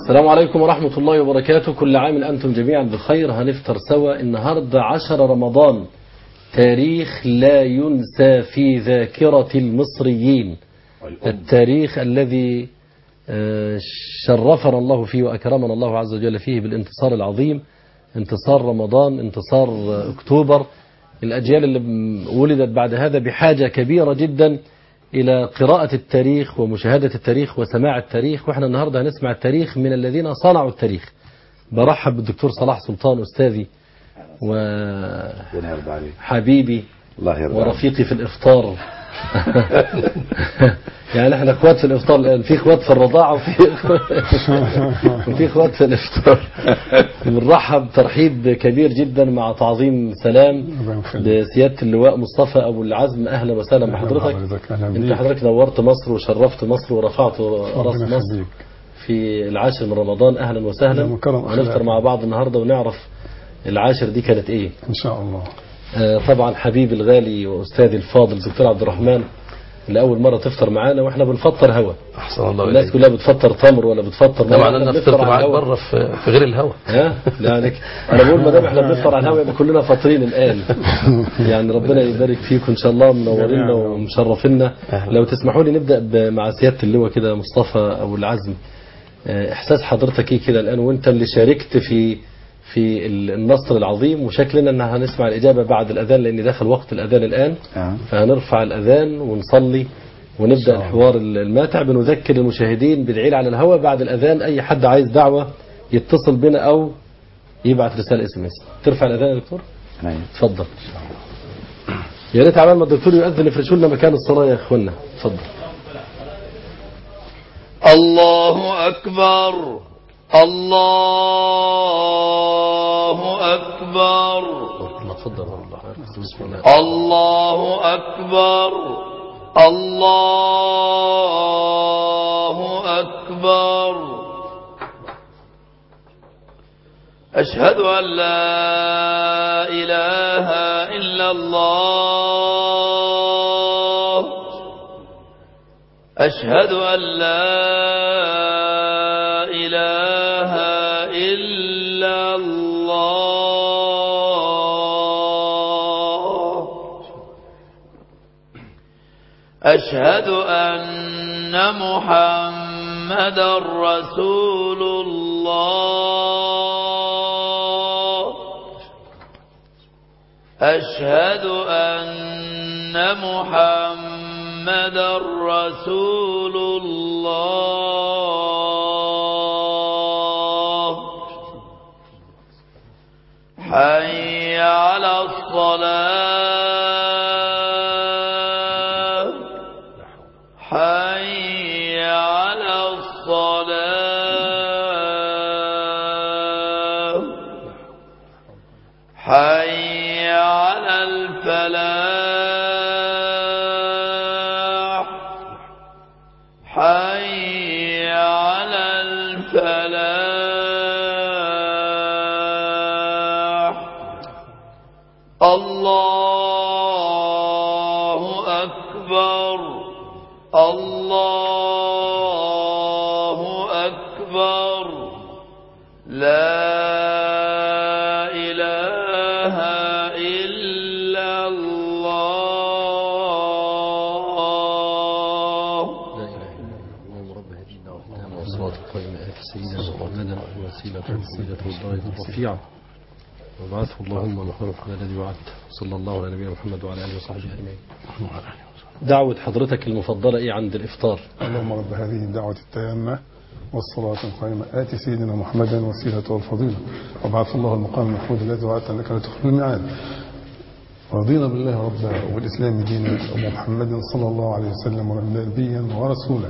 السلام عليكم ورحمة الله وبركاته كل عام أنتم جميعا بخير هنفطر سوا النهاردة عشر رمضان تاريخ لا ينسى في ذاكرة المصريين التاريخ الذي آه، شرفنا الله فيه وأكرمنا الله عز وجل فيه بالانتصار العظيم انتصار رمضان انتصار آه، أكتوبر الأجيال اللي م- ولدت بعد هذا بحاجة كبيرة جدا إلى قراءة التاريخ ومشاهدة التاريخ وسماع التاريخ وإحنا النهاردة هنسمع التاريخ من الذين صنعوا التاريخ برحب بالدكتور صلاح سلطان أستاذي ربنا يرضى عليك وحبيبي الله يرضى عليك ورفيقي في الإفطار يعني احنا اخوات في الافطار الان في اخوات في الرضاعه وفي وفي اخوات في الافطار بنرحب ترحيب كبير جدا مع تعظيم سلام الله يخليك. بسياده اللواء مصطفى ابو العزم اهلا وسهلا بحضرتك بحضرتك، أهلا انت بيك. حضرتك نورت مصر وشرفت مصر ورفعت راس ربنا مصر يخليك في العاشر من رمضان اهلا وسهلا يا مكرم ونفطر أخلاقك. مع بعض النهارده ونعرف العاشر دي كانت ايه ان شاء الله آه، طبعا حبيبي الغالي واستاذي الفاضل دكتور عبد الرحمن لاول مره تفطر معانا واحنا بنفطر هوا احسن الله الناس اليك كلها بتفطر تمر ولا بتفطر ده مية. معناه إحنا ان بنفطر فطرت على معاك الهوا. بره في في غير الهوا ها لا عليك انا بقول ما دام احنا بنفطر على الهوا يبقى كلنا فاطرين الان يعني ربنا يبارك فيكم ان شاء الله منورينا ومشرفينا أهلا. لو تسمحوا لي نبدا ب- مع سياده اللواء كده مصطفى ابو العزم آه، احساس حضرتك ايه كده الان وانت اللي شاركت في في ال- النصر العظيم وشكلنا ان هنسمع الاجابه بعد الاذان لان دخل وقت الاذان الان آه. فهنرفع الاذان ونصلي ونبدا الحوار الماتع بنذكر المشاهدين بالعيل على الهواء بعد الاذان اي حد عايز دعوه يتصل بنا او يبعت رساله اس ام اس ترفع الاذان يا دكتور نعم. اتفضل يا ريت عبال ما الدكتور يؤذن يفرشوا لنا مكان الصلاه يا اخوانا اتفضل الله أكبر الله أكبر الله اتفضل الله بسم الله الله أكبر الله أكبر أشهد أن لا إله إلا الله أشهد أن لا إله إلا الله أشهد أن محمد رسول الله أشهد أن محمد رسول الله حي على الصلاة حي على الصلاة حي على الفلاح حي على الفلاح الله أكبر الله أكبر لا إله إلا الله لا اله الا الله اللهم رب هذه الدعوه التامه والصلاه القائمه ات سيدنا محمدا الوسيله والفضيله والدرجه الرفيعه وابعثه اللهم محمد الذي وعدته صلى الله على نبينا محمد وعلى اله وصحبه اجمعين دعوه حضرتك المفضله ايه عند الافطار اللهم رب هذه الدعوة التامة والصلاة القائمة آت سيدنا محمدا وسيلة والفضيلة وابعث الله المقام المحمود الذي وعدت أنك لا تخلف الميعاد رضينا بالله ربا وبالإسلام دينا ومحمد صلى الله عليه وسلم نبيا ورسولا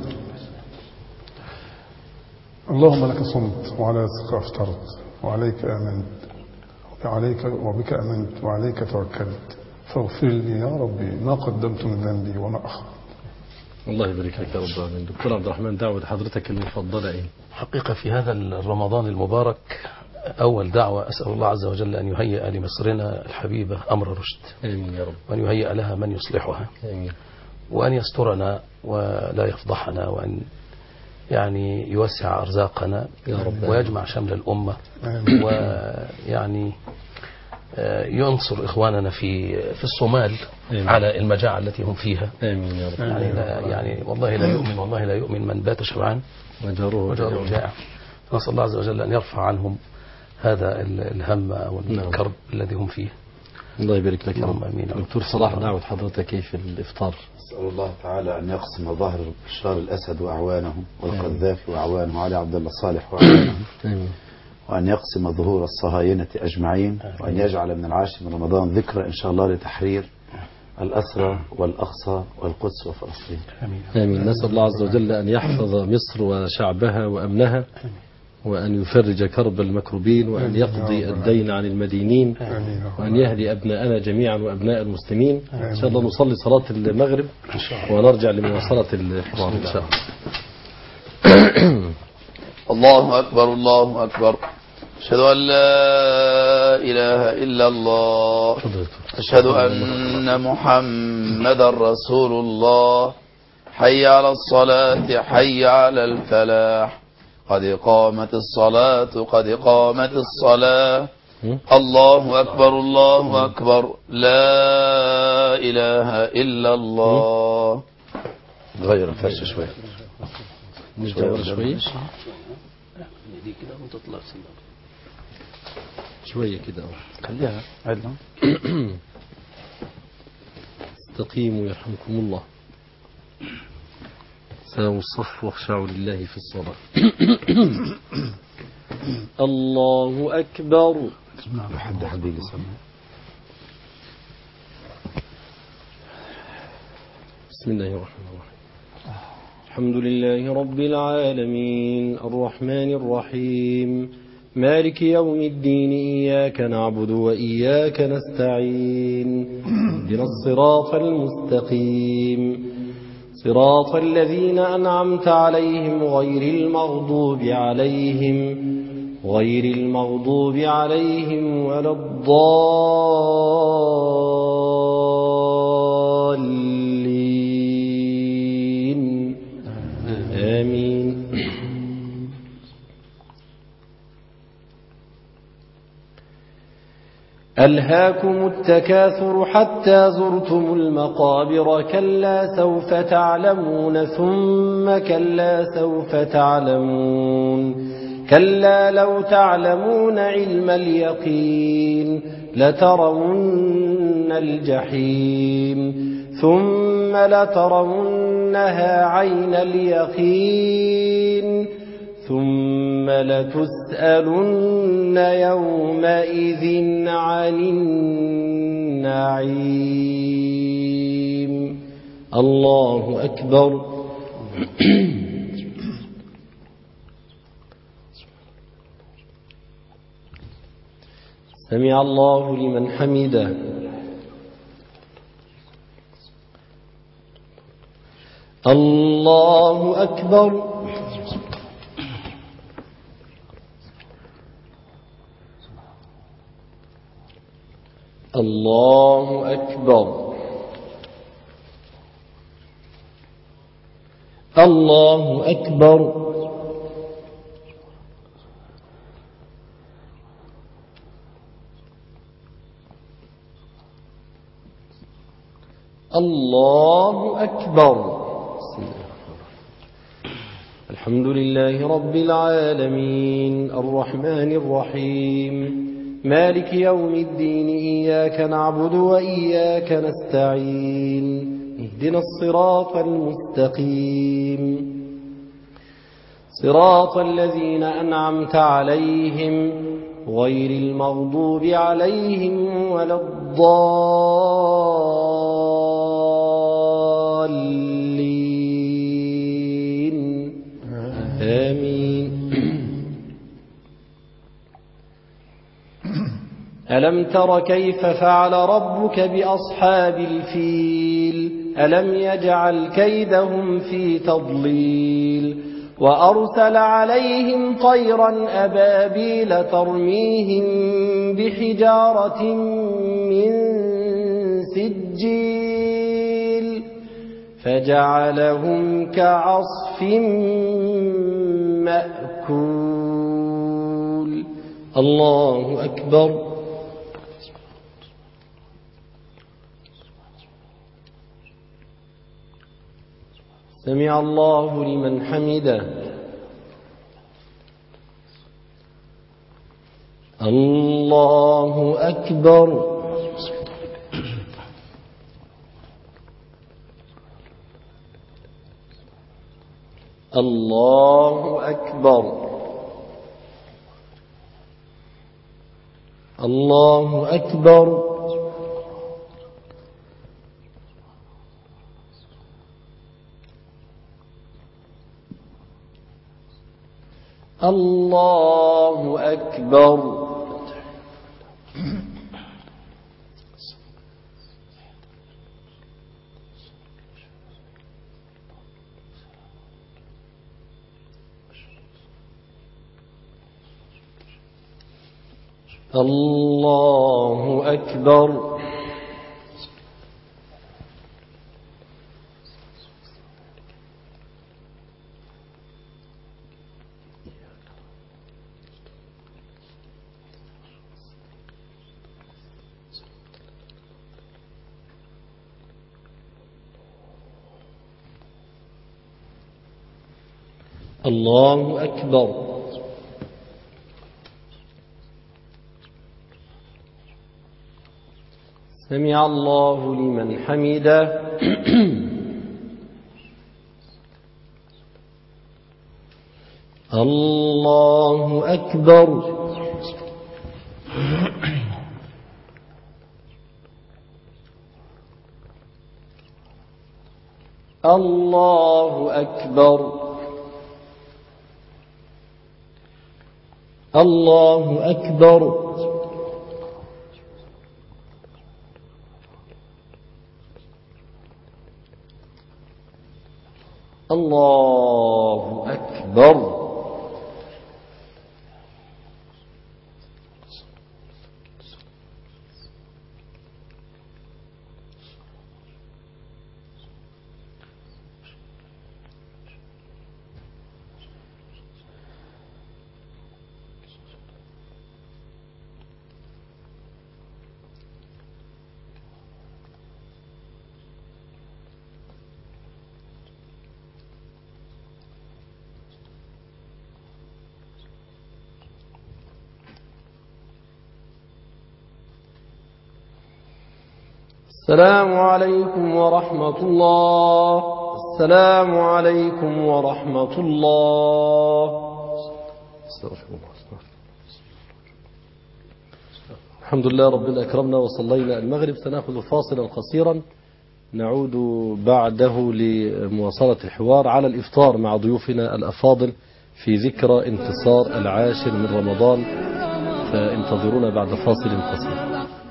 اللهم لك صمت وعلى رزقك افطرت وعليك آمنت وعليك وبك آمنت وعليك توكلت فاغفر لي يا ربي ما قدمت من ذنبي وما أخرت الله يبارك لك يا رب العالمين دكتور عبد الرحمن دعوه حضرتك المفضله ايه حقيقة في هذا الرمضان المبارك أول دعوة أسأل الله عز وجل أن يهيئ لمصرنا الحبيبة أمر رشد امين يا رب وأن يهيئ لها من يصلحها امين وأن يسترنا ولا يفضحنا وأن يعني يوسع أرزاقنا يا رب. ويجمع شمل الأمة آمين. ويعني آه، ينصر إخواننا في في الصومال آمين. على المجاعة التي هم فيها آمين يا رب يعني لا يعني والله لا يؤمن والله لا يؤمن من بات شبعان وجروه وجاره جائع نسأل الله عز وجل أن يرفع عنهم هذا ال- الهم أو نعم. الكرب الذي هم فيه الله يبارك لك يا اللهم رب آمين. دكتور صلاح دعوة حضرتك كيف الإفطار أسأل الله تعالى أن يقسم ظهر بشار الأسد وأعوانه والقذافي وأعوانه وعلي عبد الله صالح وأعوانه آمين وأن يقسم ظهور الصهاينة أجمعين وأن يجعل من العاشر من رمضان ذكرى إن شاء الله لتحرير الأسرى والأقصى والقدس وفلسطين آمين آمين نسأل الله عز وجل أن يحفظ مصر وشعبها وأمنها وأن يفرج كرب المكروبين وأن يقضي الدين عن المدينين آمين يا رب. وأن يهدي أبناءنا جميعا وأبناء المسلمين إن شاء الله نصلي صلاة المغرب ونرجع لمواصلة الحوار إن شاء الله الله أكبر الله أكبر أشهد أن لا إله إلا الله أشهد أن محمدا رسول الله حي على الصلاة حي على الفلاح قد قامت الصلاة قد قامت الصلاة الله أكبر الله أكبر لا إله إلا الله غير الفرش شوية نرجع ورا شوية دي كده وتطلع شوية كده خليها عدنا استقيموا يرحمكم الله ساووا الصف واخشعوا لله في الصلاة الله أكبر حد حبيبي سمع بسم الله الرحمن الرحيم الحمد لله رب العالمين الرحمن الرحيم مالك يوم الدين إياك نعبد وإياك نستعين اهدنا الصراط المستقيم صراط الذين أنعمت عليهم غير المغضوب عليهم غير المغضوب عليهم ولا الضالين آمين ألهاكم التكاثر حتى زرتم المقابر كلا سوف تعلمون ثم كلا سوف تعلمون كلا لو تعلمون علم اليقين لترون الجحيم ثم لترونها عين اليقين ثم لتسألن يومئذ عن النعيم الله أكبر سمع الله لمن حمده الله أكبر الله أكبر الله أكبر الله أكبر بسم الله الرحمن الرحيم. الحمد لله رب العالمين الرحمن الرحيم مالك يوم الدين إياك نعبد وإياك نستعين اهدنا الصراط المستقيم صراط الذين أنعمت عليهم غير المغضوب عليهم ولا الضالين آمين ألم تر كيف فعل ربك بأصحاب الفيل ألم يجعل كيدهم في تضليل وأرسل عليهم طيرا أبابيل ترميهم بحجارة من سجيل فجعلهم كعصف المأكول الله أكبر سمع الله لمن حمده الله أكبر الله أكبر الله أكبر الله أكبر الله أكبر الله أكبر سمع الله لمن حمده الله أكبر الله أكبر الله أكبر الله أكبر السلام عليكم ورحمة الله السلام عليكم ورحمة الله استغفر الله استغفر الله. الحمد لله ربنا أكرمنا وصلينا المغرب سنأخذ فاصلا قصيرا نعود بعده لمواصلة الحوار على الإفطار مع ضيوفنا الأفاضل في ذكرى انتصار العاشر من رمضان فانتظرونا بعد فاصل قصير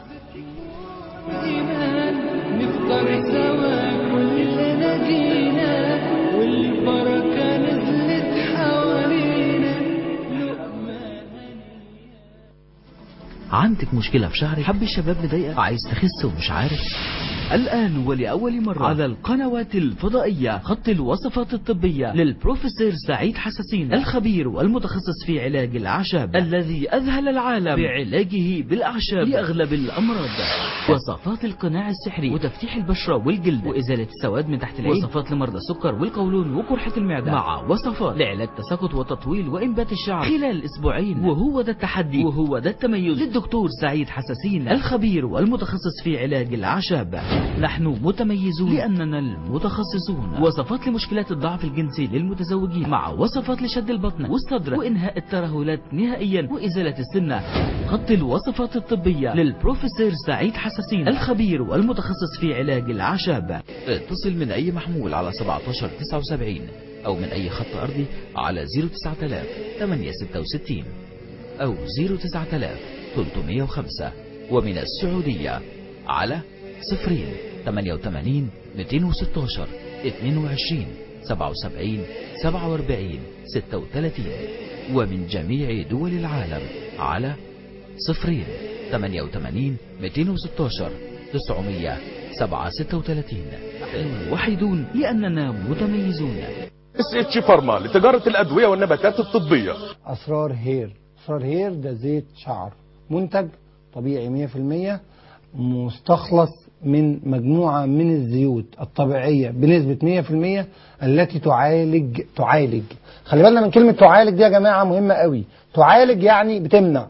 نفطر سوا كلنا جينا والبركة نزلت حوالينا عندك مشكلة في شعرك حب الشباب مضايقك عايز تخس ومش عارف الآن ولأول مرة على القنوات الفضائية خط الوصفات الطبية للبروفيسور سعيد حساسين الخبير والمتخصص في علاج الأعشاب الذي أذهل العالم بعلاجه بالأعشاب لأغلب الأمراض وصفات القناع السحري وتفتيح البشرة والجلد وإزالة السواد من تحت العين وصفات لمرضى السكر والقولون وقرحة المعدة مع وصفات لعلاج تساقط وتطويل وإنبات الشعر خلال أسبوعين وهو ده التحدي وهو ده التميز للدكتور سعيد حساسين الخبير والمتخصص في علاج الأعشاب نحن متميزون لأننا المتخصصون وصفات لمشكلات الضعف الجنسي للمتزوجين مع وصفات لشد البطن والصدر وإنهاء الترهلات نهائيا وإزالة السمنة خط الوصفات الطبية للبروفيسور سعيد حساسين الخبير والمتخصص في علاج الأعشاب اتصل من أي محمول على 1779 أو من أي خط أرضي على 09000 866 أو 09000 305 ومن السعودية على صفرين 88 216 22 77 47 36 ومن جميع دول العالم على صفرين 88 216 900 736 نحن وحيدون لأننا متميزون اس اتش فارما لتجارة الأدوية والنباتات الطبية اسرار هير اسرار هير ده زيت شعر منتج طبيعي 100% مستخلص من مجموعة من الزيوت الطبيعية بنسبة 100% التي تعالج تعالج خلي بالنا من كلمة تعالج دي يا جماعة مهمة قوي تعالج يعني بتمنع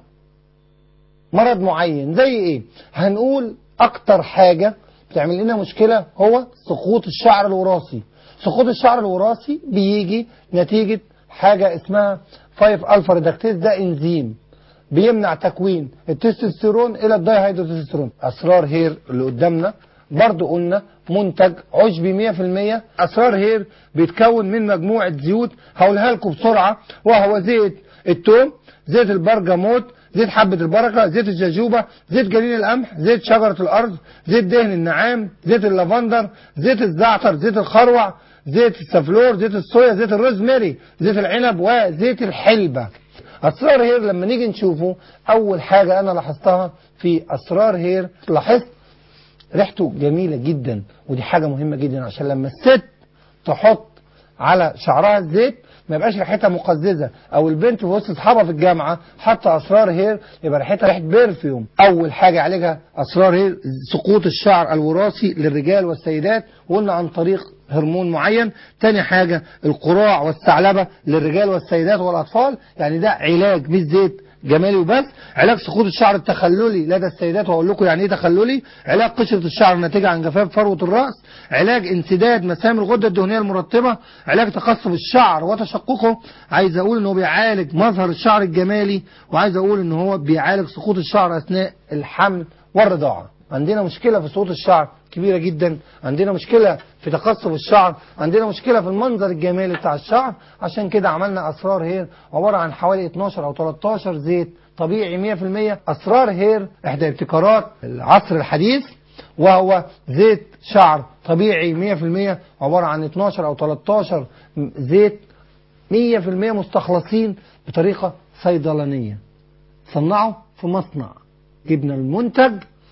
مرض معين زي ايه هنقول اكتر حاجة بتعمل لنا مشكلة هو سقوط الشعر الوراثي سقوط الشعر الوراثي بيجي نتيجة حاجة اسمها 5 الفا ريدكتيز ده انزيم بيمنع تكوين التستوستيرون الى الدايهيدروتستيرون اسرار هير اللي قدامنا برضو قلنا منتج عشبي 100% اسرار هير بيتكون من مجموعه زيوت هقولها لكم بسرعه وهو زيت التوم زيت البرجموت زيت حبة البركة زيت الجاجوبة زيت جليل القمح زيت شجرة الأرض زيت دهن النعام زيت اللافندر زيت الزعتر زيت الخروع زيت السفلور زيت الصويا زيت الروزماري زيت العنب وزيت الحلبة اسرار هير لما نيجي نشوفه اول حاجه انا لاحظتها في اسرار هير لاحظت ريحته جميله جدا ودي حاجه مهمه جدا عشان لما الست تحط على شعرها الزيت ما يبقاش ريحتها مقززه او البنت في وسط اصحابها في الجامعه حاطه اسرار هير يبقى ريحتها ريحه بيرفيوم اول حاجه يعالجها اسرار هير سقوط الشعر الوراثي للرجال والسيدات وقلنا عن طريق هرمون معين تاني حاجة القراع والثعلبة للرجال والسيدات والأطفال يعني ده علاج مش زيت جمالي وبس علاج سقوط الشعر التخللي لدى السيدات وهقول لكم يعني ايه تخللي علاج قشرة الشعر الناتجة عن جفاف فروة الرأس علاج انسداد مسام الغدة الدهنية المرطبة علاج تقصف الشعر وتشققه عايز اقول ان هو بيعالج مظهر الشعر الجمالي وعايز اقول ان هو بيعالج سقوط الشعر اثناء الحمل والرضاعة عندنا مشكلة في سقوط الشعر كبيرة جدا عندنا مشكلة في تقصف الشعر عندنا مشكلة في المنظر الجمالي بتاع الشعر عشان كده عملنا أسرار هير عبارة عن حوالي 12 أو 13 زيت طبيعي 100% أسرار هير إحدى ابتكارات العصر الحديث وهو زيت شعر طبيعي 100% عبارة عن 12 أو 13 زيت 100% مستخلصين بطريقة صيدلانية صنعوا في مصنع جبنا المنتج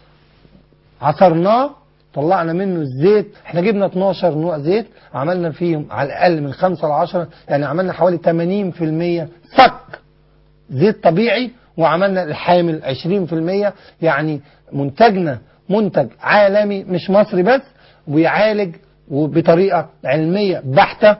عصرناه طلعنا منه الزيت احنا جبنا 12 نوع زيت عملنا فيهم على الاقل من 5 ل 10 يعني عملنا حوالي 80% صك زيت طبيعي وعملنا الحامل 20% يعني منتجنا منتج عالمي مش مصري بس ويعالج وبطريقة علمية بحتة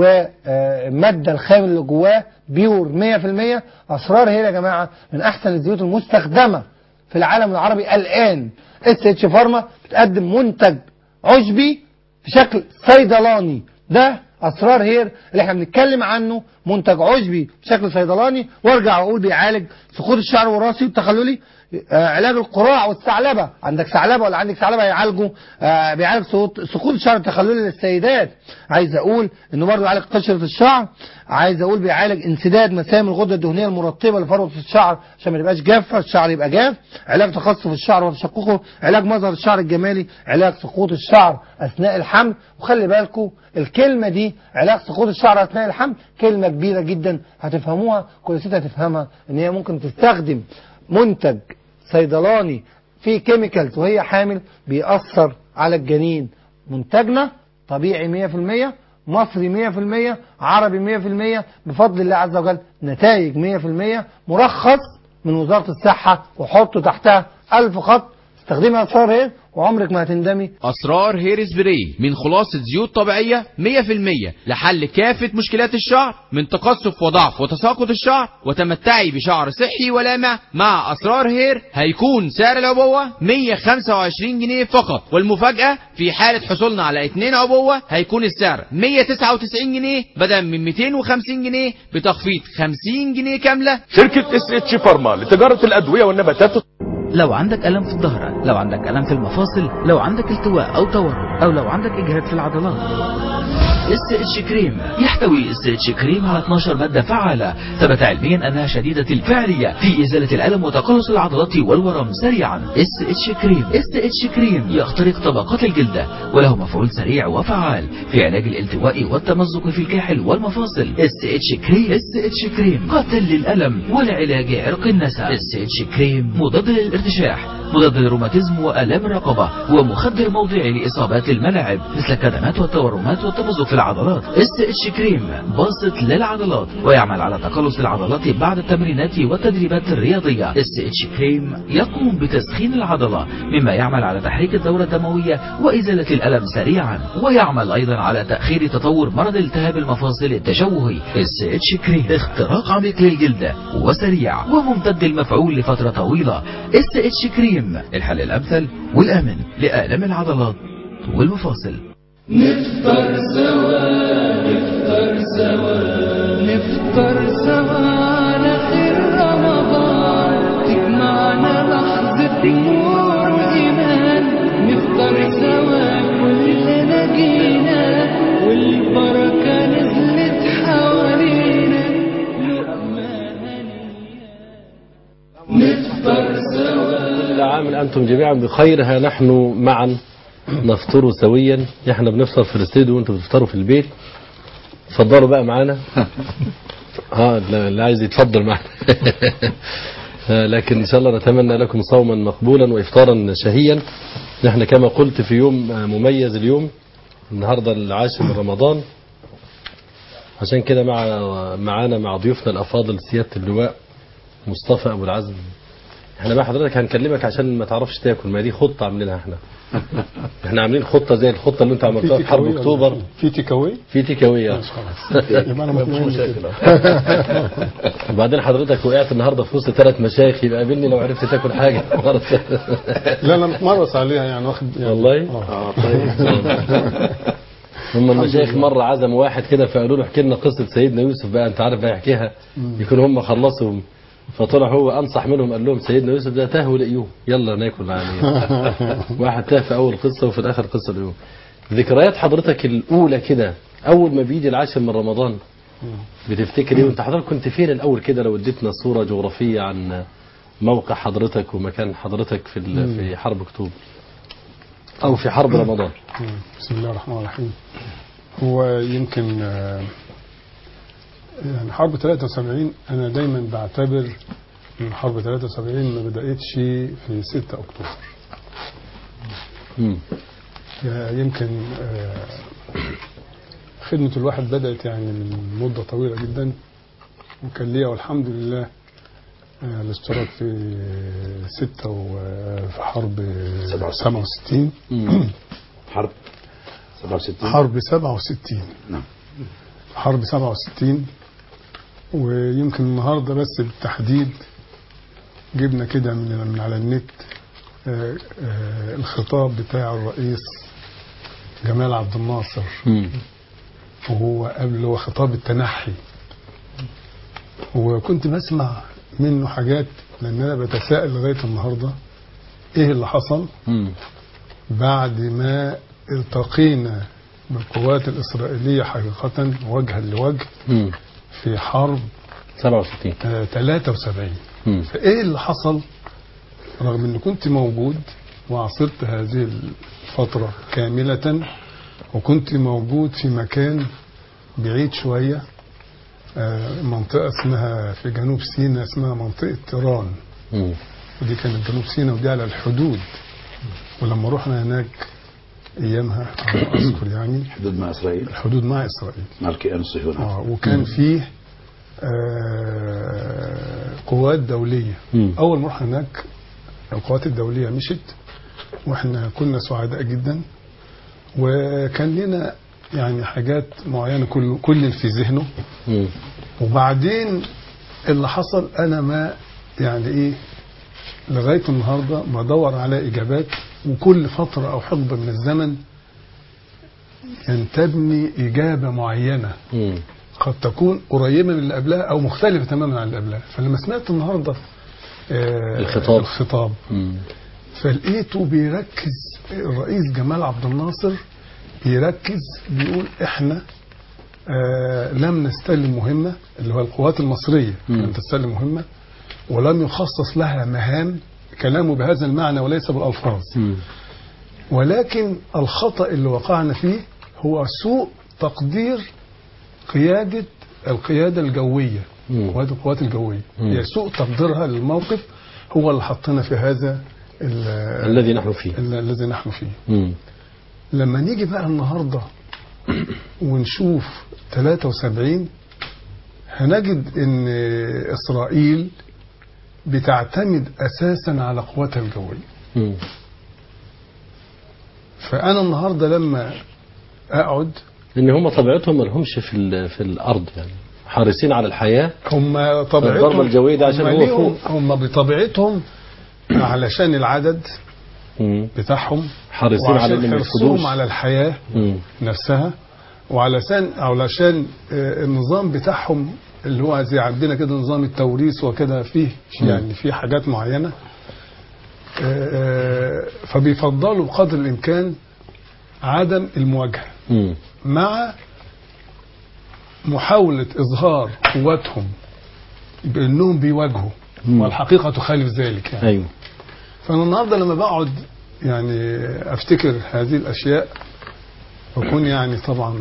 ومادة الخام اللي جواه بيور 100% أسرار هي يا جماعة من أحسن الزيوت المستخدمة في العالم العربي الآن اس اتش فارما بتقدم منتج عشبي في شكل صيدلاني ده اسرار هير اللي احنا بنتكلم عنه منتج عشبي بشكل صيدلاني وارجع واقول بيعالج سقوط الشعر الوراثي والتخللي آه علاج القراع والثعلبه عندك ثعلبه ولا عندك ثعلبه هيعالجوا آه بيعالج سقوط سقوط الشعر التخللي للسيدات عايز اقول انه برضه بيعالج قشره الشعر عايز اقول بيعالج انسداد مسام الغده الدهنيه المرطبه لفروه الشعر عشان ما يبقاش جافه الشعر يبقى جاف علاج تقصف الشعر وتشققه علاج مظهر الشعر الجمالي علاج سقوط الشعر اثناء الحمل وخلي بالكم الكلمه دي علاج سقوط الشعر اثناء الحمل كلمه كبيره جدا هتفهموها كل ست هتفهمها ان هي ممكن تستخدم منتج صيدلاني فيه كيميكالز وهي حامل بيأثر على الجنين منتجنا طبيعي 100% مصري 100% عربي 100% بفضل الله عز وجل نتائج 100% مرخص من وزارة الصحة وحطوا تحتها ألف خط استخدمها أسرار ايه وعمرك ما هتندمي أسرار هير سبراي من خلاصة زيوت طبيعية 100% لحل كافة مشكلات الشعر من تقصف وضعف وتساقط الشعر وتمتعي بشعر صحي ولامع مع أسرار هير هيكون سعر العبوة 125 جنيه فقط والمفاجأة في حالة حصولنا على 2 عبوة هيكون السعر 199 جنيه بدل من 250 جنيه بتخفيض 50 جنيه كاملة شركة اس اتش فارما لتجارة الأدوية والنباتات لو عندك ألم في الظهر لو عندك ألم في المفاصل لو عندك التواء أو تورم أو لو عندك إجهاد في العضلات اس اتش كريم يحتوي اس اتش كريم على 12 مادة فعالة ثبت علميا أنها شديدة الفعالية في إزالة الألم وتقلص العضلات والورم سريعا اس اتش كريم اس اتش كريم يخترق طبقات الجلد وله مفعول سريع وفعال في علاج الالتواء والتمزق في الكاحل والمفاصل اس اتش كريم اس اتش كريم قاتل للألم ولعلاج عرق النسا اس اتش كريم مضاد للارتشاح مضاد للروماتيزم وآلام الرقبة ومخدر موضعي لإصابات الملاعب مثل الكدمات والتورمات والتمزق في العضلات اس اتش كريم باسط للعضلات ويعمل على تقلص العضلات بعد التمرينات والتدريبات الرياضية اس اتش كريم يقوم بتسخين العضلة مما يعمل على تحريك الدورة الدموية وإزالة الألم سريعا ويعمل أيضا على تأخير تطور مرض التهاب المفاصل التشوهي اس اتش كريم اختراق عميق للجلد وسريع وممتد المفعول لفترة طويلة اس اتش كريم الحل الأمثل والآمن لآلام العضلات والمفاصل نفطر سوا نفطر سوا نفطر سوا على خير رمضان تجمعنا لحظة نور وإيمان نفطر سوا كلنا جينا والبركة نزلت حوالينا لقمة هنية نفطر سوا كل عام أنتم جميعا بخير ها نحن معا نفطر سويا احنا بنفطر في الاستوديو وانتم بتفطروا في البيت اتفضلوا بقى معانا اه اللي عايز يتفضل معانا آه، لكن ان شاء الله نتمنى لكم صوما مقبولا وافطارا شهيا نحن كما قلت في يوم آه، مميز اليوم النهارده العاشر من رمضان عشان كده مع معانا مع ضيوفنا الافاضل سياده اللواء مصطفى ابو العزم احنا بقى حضرتك هنكلمك عشان ما تعرفش تاكل ما دي خطه عاملينها احنا احنا عاملين خطه زي الخطه اللي انت عملتها في حرب تيك أواي اكتوبر ولا في تيك اواي في تيك أواي، آه. يبقى انا مطمئن كده. وبعدين حضرتك وقعت النهارده في وسط ثلاث مشايخ يبقى قابلني لو عرفت تاكل حاجه لا انا متمرس عليها يعني واخد يعني والله اه هم المشايخ مره عزموا واحد كده فقالوا له احكي لنا قصه سيدنا يوسف بقى انت عارف بقى يحكيها يكون هم خلصوا فطلع هو انصح منهم قال لهم سيدنا يوسف ده تاه ولقيوه يلا ناكل معاه واحد تاه في اول قصه وفي الاخر قصه لقيوه ذكريات حضرتك الاولى كده اول ما بيجي العاشر من رمضان بتفتكر ايه وانت حضرتك كنت فين الاول كده لو اديتنا صوره جغرافيه عن موقع حضرتك ومكان حضرتك في ال- في حرب اكتوبر او في حرب رمضان بسم الله الرحمن الرحيم هو يمكن آه، يعني حرب 73 انا دايما بعتبر ان حرب 73 ما بداتش في 6 اكتوبر مم. يعني يمكن آه، خدمة الواحد بدأت يعني من مدة طويلة جدا وكان ليا والحمد لله آه، الاشتراك في ستة وفي حرب 67 حرب 67 حرب 67 نعم حرب 67 ويمكن النهارده بس بالتحديد جبنا كده من من على النت آه، آه، الخطاب بتاع الرئيس جمال عبد الناصر مم. وهو قبل هو خطاب التنحي وكنت بسمع منه حاجات لان انا بتساءل لغايه النهارده ايه اللي حصل مم. بعد ما التقينا بالقوات الإسرائيلية حقيقة وجها لوجه مم. في حرب 67 آه، 73 مم. فإيه اللي حصل رغم أني كنت موجود وعصرت هذه الفترة كاملة وكنت موجود في مكان بعيد شوية آه، منطقة اسمها في جنوب سيناء اسمها منطقة تيران مم. ودي كانت جنوب سيناء ودي على الحدود ولما رحنا هناك ايامها على ما اذكر يعني حدود مع اسرائيل الحدود مع اسرائيل مع الكيان الصهيوني آه وكان فيه آه قوات دوليه مم. اول ما رحنا هناك القوات الدوليه مشت واحنا كنا سعداء جدا وكان لنا يعني حاجات معينه كل كل في ذهنه مم. وبعدين اللي حصل انا ما يعني ايه لغايه النهارده بدور على اجابات وكل فتره او حقبه من الزمن ينتابني اجابه معينه مم. قد تكون قريبه من اللي قبلها او مختلفه تماما عن اللي قبلها فلما سمعت النهارده آه الخطاب. الخطاب مم. فلقيته بيركز الرئيس جمال عبد الناصر بيركز بيقول احنا آه لم نستلم مهمة اللي هو القوات المصرية مم. لم تستلم مهمة ولم يخصص لها مهام كلامه بهذا المعنى وليس بالألفاظ مم. ولكن الخطأ اللي وقعنا فيه هو سوء تقدير قيادة القيادة الجوية مم. قوات القوات الجوية مم. هي سوء تقديرها للموقف هو اللي حطنا في هذا ال- الذي نحن فيه ال- الذي نحن فيه مم. لما نيجي بقى النهارده ونشوف 73 هنجد ان اسرائيل بتعتمد اساسا على قواتها الجويه مم. فانا النهارده لما اقعد لان هم طبيعتهم ما لهمش في ال- في الارض يعني حريصين على الحياه هم الضربة طبيعتهم الجوية دي عشان هم هو ليهم- فوق. هم بطبيعتهم علشان العدد مم. بتاعهم حريصين على وعشان ان ما حرصهم يفقدوش على الحياه مم. نفسها وعلشان علشان آه، النظام بتاعهم اللي هو زي عندنا كده نظام التوريث وكده فيه مم. يعني في حاجات معينه آه، آه، فبيفضلوا بقدر الامكان عدم المواجهه مم. مع محاوله اظهار قوتهم بانهم بيواجهوا مم. والحقيقه تخالف ذلك يعني ايوه فانا النهارده لما بقعد يعني افتكر هذه الاشياء بكون يعني طبعا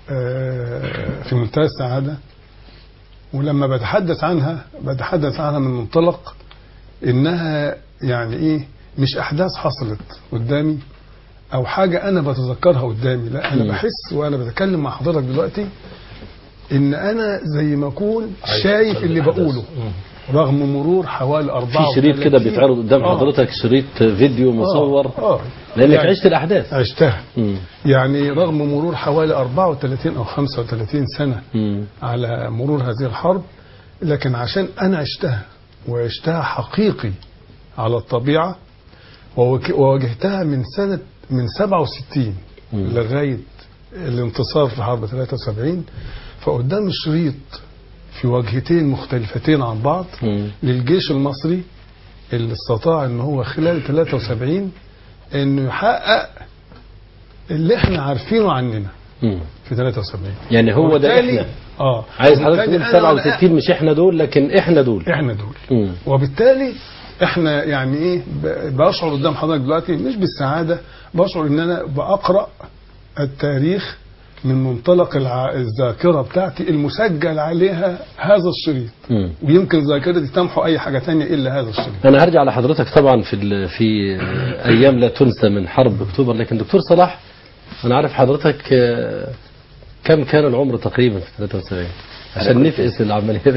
آه، في منتهى السعاده ولما بتحدث عنها بتحدث عنها من منطلق انها يعني ايه مش احداث حصلت قدامي او حاجه انا بتذكرها قدامي لا انا مم. بحس وانا بتكلم مع حضرتك دلوقتي ان انا زي ما اكون شايف اللي بقوله رغم مرور حوالي في 34 شريط كده بيتعرض قدام آه. حضرتك شريط فيديو مصور آه. آه. لانك يعني عشت الاحداث عشتها مم. يعني رغم مرور حوالي 34 او 35 سنه مم. على مرور هذه الحرب لكن عشان انا عشتها وعشتها حقيقي على الطبيعه ووك- وواجهتها من سنه من 67 مم. لغايه الانتصار في حرب 73 فقدام الشريط في وجهتين مختلفتين عن بعض مم. للجيش المصري اللي استطاع ان هو خلال 73 انه يحقق اللي احنا عارفينه عننا مم. في 73 يعني هو ده وبالتالي- احنا اه عايز حضرتك وبالتالي تقول أنا وأنا 67 مش احنا دول لكن احنا دول احنا دول مم. وبالتالي احنا يعني ايه ب- بشعر قدام حضرتك دلوقتي مش بالسعاده بشعر ان انا بقرا التاريخ من منطلق الع- الذاكره بتاعتي المسجل عليها هذا الشريط مم. ويمكن ذاكرتي تمحو اي حاجه تانية الا هذا الشريط انا هرجع لحضرتك طبعا في ال- في ايام لا تنسى من حرب اكتوبر لكن دكتور صلاح انا عارف حضرتك آه، كم كان العمر تقريبا في 73 عشان كنت- نفقس العمليه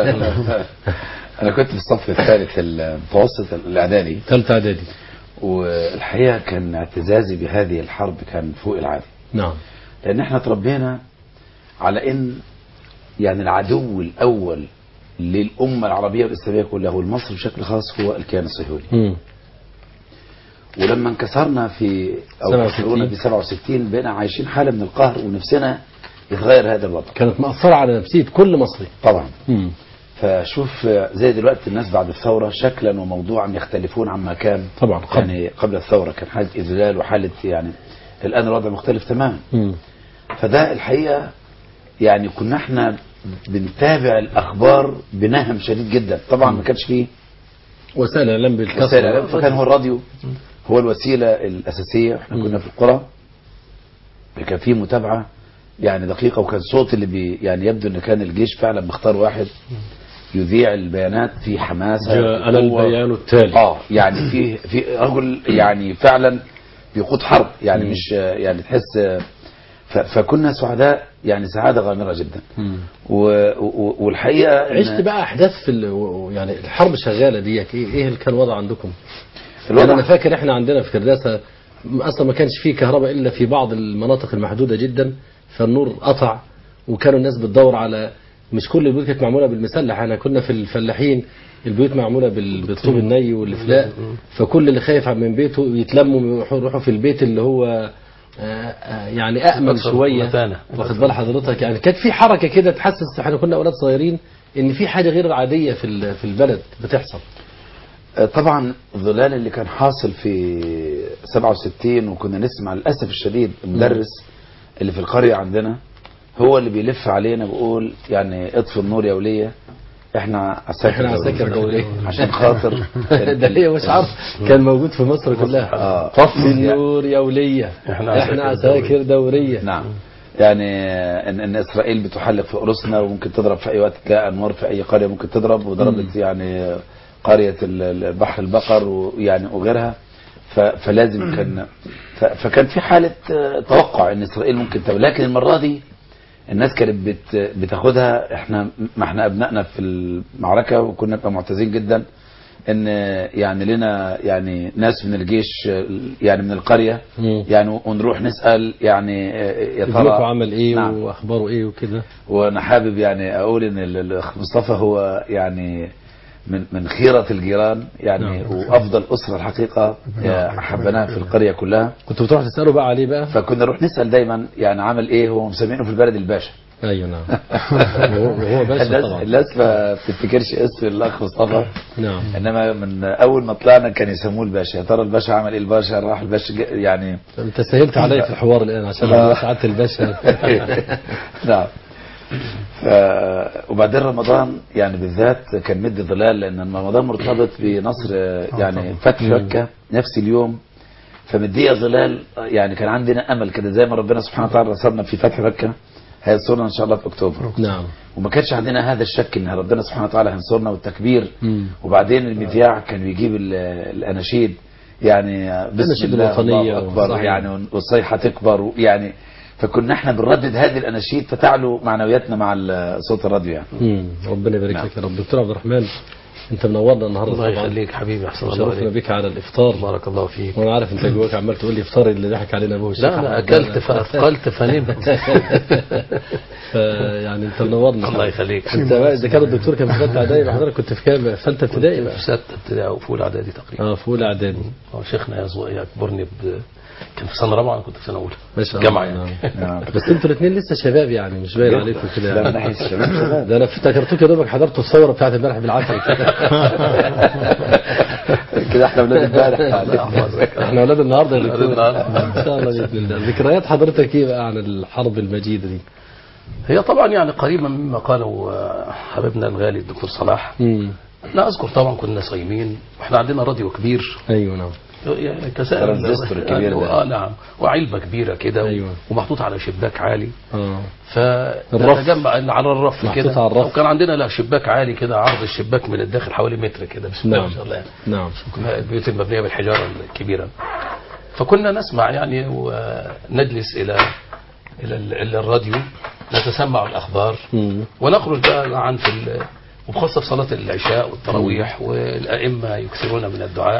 انا كنت في الصف الثالث المتوسط الاعدادي ثالثه اعدادي والحقيقه كان اعتزازي بهذه الحرب كان فوق العادي نعم لان احنا تربينا على ان يعني العدو الاول للامه العربيه والاسلاميه كلها والمصري بشكل خاص هو الكيان الصهيوني مم. ولما انكسرنا في او 67. كسرونا في 67 بقينا عايشين حاله من القهر ونفسنا يتغير هذا الوضع كانت مأثرة على نفسية كل مصري طبعا مم. فشوف زي دلوقتي الناس بعد الثورة شكلا وموضوعا يختلفون عما كان طبعا قبل. يعني قبل الثورة كان حالة إذلال وحالة يعني الآن الوضع مختلف تماما مم. فده الحقيقة يعني كنا احنا بنتابع الأخبار بنهم شديد جدا طبعا ما كانش فيه وسائل الإعلام بالكثرة وسائل الإعلام فكان هو الراديو هو الوسيلة الأساسية احنا كنا في القرى كان فيه متابعة يعني دقيقة وكان صوت اللي بي يعني يبدو ان كان الجيش فعلا مختار واحد يذيع البيانات في حماسة جاء أنا وقوة. البيان التالي اه يعني في في رجل يعني فعلا بيقود حرب يعني مم. مش يعني تحس ف- فكنا سعداء يعني سعادة غامرة جدا مم. و- و- والحقيقة إن عشت بقى أحداث في ال... و- يعني الحرب شغالة ديك إيه إيه اللي كان الوضع عندكم؟ الوضع- يعني أنا فاكر إحنا عندنا في كرداسة أصلا ما كانش فيه كهرباء إلا في بعض المناطق المحدودة جدا فالنور قطع وكانوا الناس بتدور على مش كل البيوت كانت معمولة بالمسلح احنا كنا في الفلاحين البيوت معمولة بال- بالطوب الني والفلاق فكل اللي خايف من بيته يتلموا يروحوا يروحوا في البيت اللي هو آه، آه، يعني أأمن أكثر شوية متانة. واخد بال حضرتك يعني كانت في حركة كده تحسس احنا كنا أولاد صغيرين إن في حاجة غير عادية في ال- في البلد بتحصل طبعا الظلال اللي كان حاصل في 67 وكنا نسمع للاسف الشديد المدرس اللي في القريه عندنا هو اللي بيلف علينا بيقول يعني اطفي النور يا وليه احنا عساكر احنا عساكر دولية عشان خاطر ده هي مش عارف كان موجود في مصر كلها آه. طفي النور يا ولية إحنا احنا عساكر عساكر دورية نعم يعني ان ان اسرائيل بتحلق في قرصنا وممكن تضرب في اي وقت تلاقي انوار في اي قريه ممكن تضرب وضربت يعني قرية ال- ال- بحر البقر ويعني وغيرها ف- فلازم كان ف- فكان في حالة آه، توقع ان اسرائيل ممكن تبقى لكن المرة دي الناس كانت بت بتاخدها احنا ما احنا ابنائنا في المعركة وكنا نبقى معتزين جدا ان يعني لنا يعني ناس من الجيش آه، يعني من القرية مم. يعني ونروح نسأل يعني آه، يا ابنكم ترى عمل ايه نعم. واخباره ايه وكده وانا حابب يعني اقول ان ال- الاخ مصطفى هو يعني من من خيرة الجيران يعني نعم. وافضل اسرة الحقيقة آه، حبناها في القرية كلها كنتوا بتروحوا تسالوا بقى عليه بقى فكنا نروح نسأل دايما يعني عمل ايه هو مسمينه في البلد الباشا ايوه نعم وهو وهو باشا الناس طبعا الناس ما بتفتكرش اسم الاخ مصطفى نعم انما من اول ما طلعنا كان يسموه الباشا يا ترى الباشا عمل ايه الباشا راح الباشا جا- يعني انت سهلت علي في الحوار الان عشان آه. انا سعاده الباشا نعم ف... وبعدين رمضان يعني بالذات كان مدي ظلال لان رمضان مرتبط بنصر يعني فتح مكه نفس اليوم فمديه ظلال يعني كان عندنا امل كده زي ما ربنا سبحانه وتعالى رسلنا في فتح مكه هينصرنا ان شاء الله في اكتوبر نعم وما كانش عندنا هذا الشك ان ربنا سبحانه وتعالى هينصرنا والتكبير مم. وبعدين المذياع كان بيجيب ال- الاناشيد يعني بسم الأناشيد الله الوطنية الله اكبر صحيح. يعني والصيحه تكبر يعني فكنا احنا بنردد هذه الاناشيد فتعلو معنوياتنا مع ال- صوت الراديو يعني مم. ربنا يبارك نعم. لك يا رب دكتور عبد الرحمن انت منورنا النهارده الله طبعا يخليك حبيبي احسن الله شرفنا عليك بك على الافطار بارك الله فيك وانا عارف انت جواك عمال تقول لي افطار اللي ضحك علينا ابوه الشيخ لا انا أحمد. اكلت فاثقلت فنمت فيعني انت منورنا الله يخليك انت بقى اذا كان الدكتور كان في ثالثه اعدادي حضرتك كنت في كام؟ في ثالثه ابتدائي بقى في سته ابتدائي او في اولى اعدادي تقريبا اه في اولى اعدادي هو شيخنا يزو- يكبرني ب... كان في سنه رابعه انا كنت في سنه اولى ما شاء الله جامعه يعني نعم. بس انتوا الاثنين لسه شباب يعني مش باين عليكم كده لا من يعني. ناحيه الشباب شباب ده انا افتكرتوك يا دوبك حضرتوا الثوره بتاعت امبارح بالعافيه كده كده احنا ولاد امبارح الله يحفظك احنا اولاد النهارده يا أولاد دكتور النهاردة. ان شاء الله باذن الله ذكريات حضرتك ايه بقى عن الحرب المجيده دي؟ هي طبعا يعني قريبه مما قاله آه، حبيبنا الغالي الدكتور صلاح امم لا اذكر طبعا كنا صايمين واحنا عندنا راديو كبير ايوه نعم يعني كسائر ترانزستور الكبير ده. اه نعم وعلبه كبيره كده أيوة. ومحطوط ومحطوط على شباك عالي اه فنتجمع على الرف محطوط كده على الرف. وكان عندنا لا شباك عالي كده عرض الشباك من الداخل حوالي متر كده بسم الله نعم. ما شاء الله يعني. نعم البيوت المبنيه بالحجاره الكبيره فكنا نسمع يعني ونجلس الى الى ال- الى الراديو نتسمع الاخبار مم. ونخرج بقى عن في ال- وبخاصه في صلاه العشاء والتراويح والائمه يكثرون من الدعاء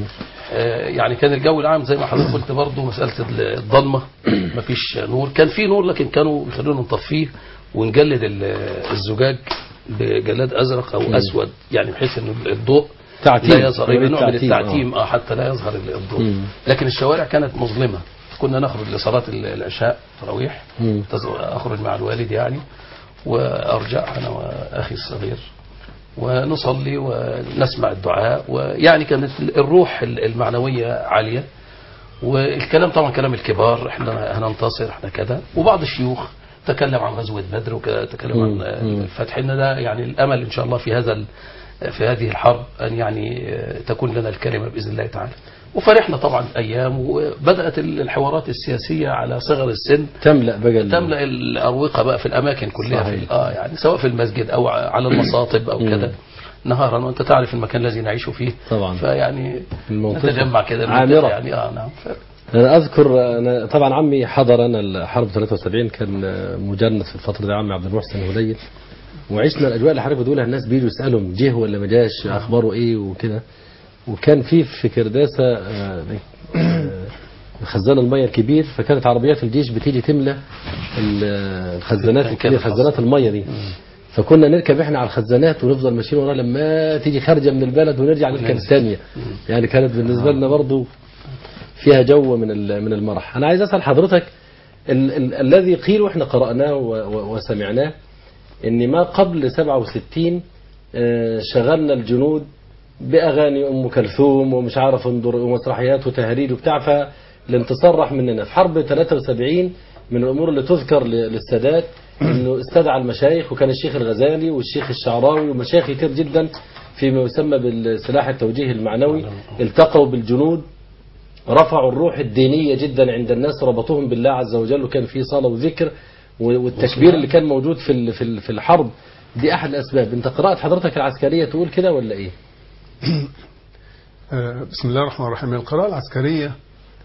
آه، يعني كان الجو العام زي ما حضرتك قلت برضه مساله الضلمه مفيش نور كان في نور لكن كانوا يخلونا نطفيه ونجلد ال- الزجاج بجلاد ازرق او اسود يعني بحيث ان الضوء تعتيم. لا يظهر عملية يبقى نوع من تعتيم، التعتيم اه حتى لا يظهر ال- الضوء مم. لكن الشوارع كانت مظلمه كنا نخرج لصلاه ال- العشاء تراويح مم. تز- اخرج مع الوالد يعني وارجع انا واخي الصغير ونصلي ونسمع الدعاء ويعني كانت الروح المعنويه عاليه والكلام طبعا كلام الكبار احنا هننتصر احنا كذا وبعض الشيوخ تكلم عن غزوه بدر وتكلم عن مم. الفتح ان ده يعني الامل ان شاء الله في هذا ال- في هذه الحرب ان يعني تكون لنا الكلمه باذن الله تعالى وفرحنا طبعا ايام وبدات الحوارات السياسيه على صغر السن تملا بقى ال- تملا الاروقه بقى في الاماكن كلها صحيح. في اه يعني سواء في المسجد او على المصاطب او مم. كذا نهارا وانت تعرف المكان الذي نعيش فيه طبعا فيعني المنطقة نتجمع كده عامرة. يعني اه نعم ف- انا اذكر أنا طبعا عمي حضر انا الحرب 73 كان مجند في الفتره دي عمي عبد المحسن هليل وعشنا الاجواء اللي حضرتك بتقولها الناس بيجوا يسالهم جه ولا ما جاش اخباره ايه وكده وكان في في كرداسه آه، آه، خزان الميه الكبير فكانت عربيات الجيش بتيجي تملى ال- الخزانات الكبيره خزانات الميه دي فكنا نركب احنا على الخزانات ونفضل ماشيين وراها لما تيجي خارجه من البلد ونرجع نركب الثانيه يعني كانت بالنسبه لنا برضو فيها جو من ال- من المرح انا عايز اسال حضرتك ال ال الذي قيل واحنا قراناه و- و- وسمعناه ان ما قبل 67 آه، شغلنا الجنود باغاني ام كلثوم ومش عارف انظر ومسرحيات وتهريج وبتاع فالانتصار راح مننا في حرب 73 من الامور اللي تذكر ل- للسادات انه استدعى المشايخ وكان الشيخ الغزالي والشيخ الشعراوي ومشايخ كتير جدا فيما يسمى بالسلاح التوجيهي المعنوي التقوا بالجنود رفعوا الروح الدينية جدا عند الناس ربطوهم بالله عز وجل وكان في صلاة وذكر و- والتكبير اللي كان موجود في ال- في ال- في الحرب دي أحد الأسباب أنت قراءة حضرتك العسكرية تقول كده ولا إيه؟ آه، بسم الله الرحمن الرحيم القراءة العسكرية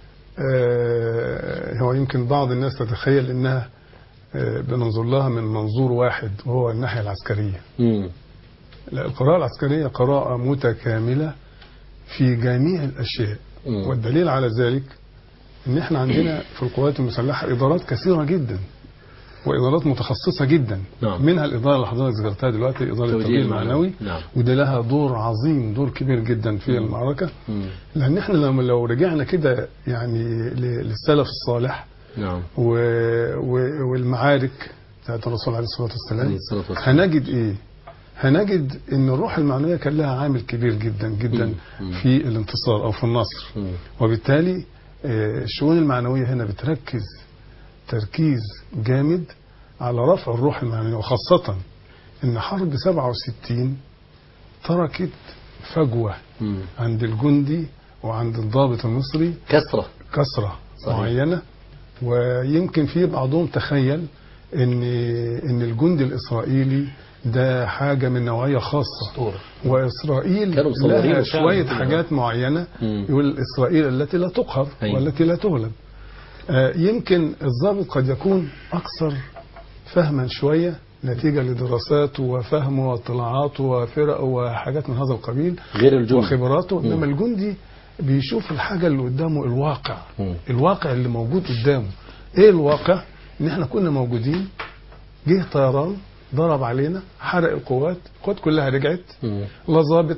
آه، هو يمكن بعض الناس تتخيل انها آه، بننظر لها من منظور واحد وهو الناحية العسكرية مم. لا القراءة العسكرية قراءة متكاملة في جميع الأشياء مم. والدليل على ذلك ان احنا عندنا في القوات المسلحة إدارات كثيرة جدا وإدارات متخصصة جدا نعم. منها الإدارة اللي حضرتك ذكرتها دلوقتي إدارة توجيه التوجيه المعنوي. المعنوي نعم. وده لها دور عظيم دور كبير جدا في المعركة مم. لأن احنا لما لو رجعنا كده يعني ل- للسلف الصالح نعم و... و... والمعارك بتاعت الرسول عليه الصلاة والسلام عليه الصلاة والسلام. هنجد ايه هنجد ان الروح المعنوية كان لها عامل كبير جدا جدا مم. مم. في الانتصار او في النصر مم. وبالتالي آه، الشؤون المعنوية هنا بتركز تركيز جامد على رفع الروح المعنوية وخاصة ان حرب 67 تركت فجوة مم. عند الجندي وعند الضابط المصري كسرة كسرة صحيح. معينة ويمكن في بعضهم تخيل ان ان الجندي الاسرائيلي ده حاجة من نوعية خاصة أسطورة. واسرائيل كانوا مصورينه لها فعلا شوية كده. حاجات معينة مم. يقول اسرائيل التي لا تقهر أيوة. والتي لا تغلب آه، يمكن الضابط قد يكون اكثر فهما شوية نتيجة لدراساته وفهمه واطلاعاته وفرقه وحاجات من هذا القبيل غير الجندي وخبراته انما الجندي بيشوف الحاجه اللي قدامه الواقع مم. الواقع اللي موجود قدامه ايه الواقع ان احنا كنا موجودين جه طيران ضرب علينا حرق القوات القوات كلها رجعت مم. لا ضابط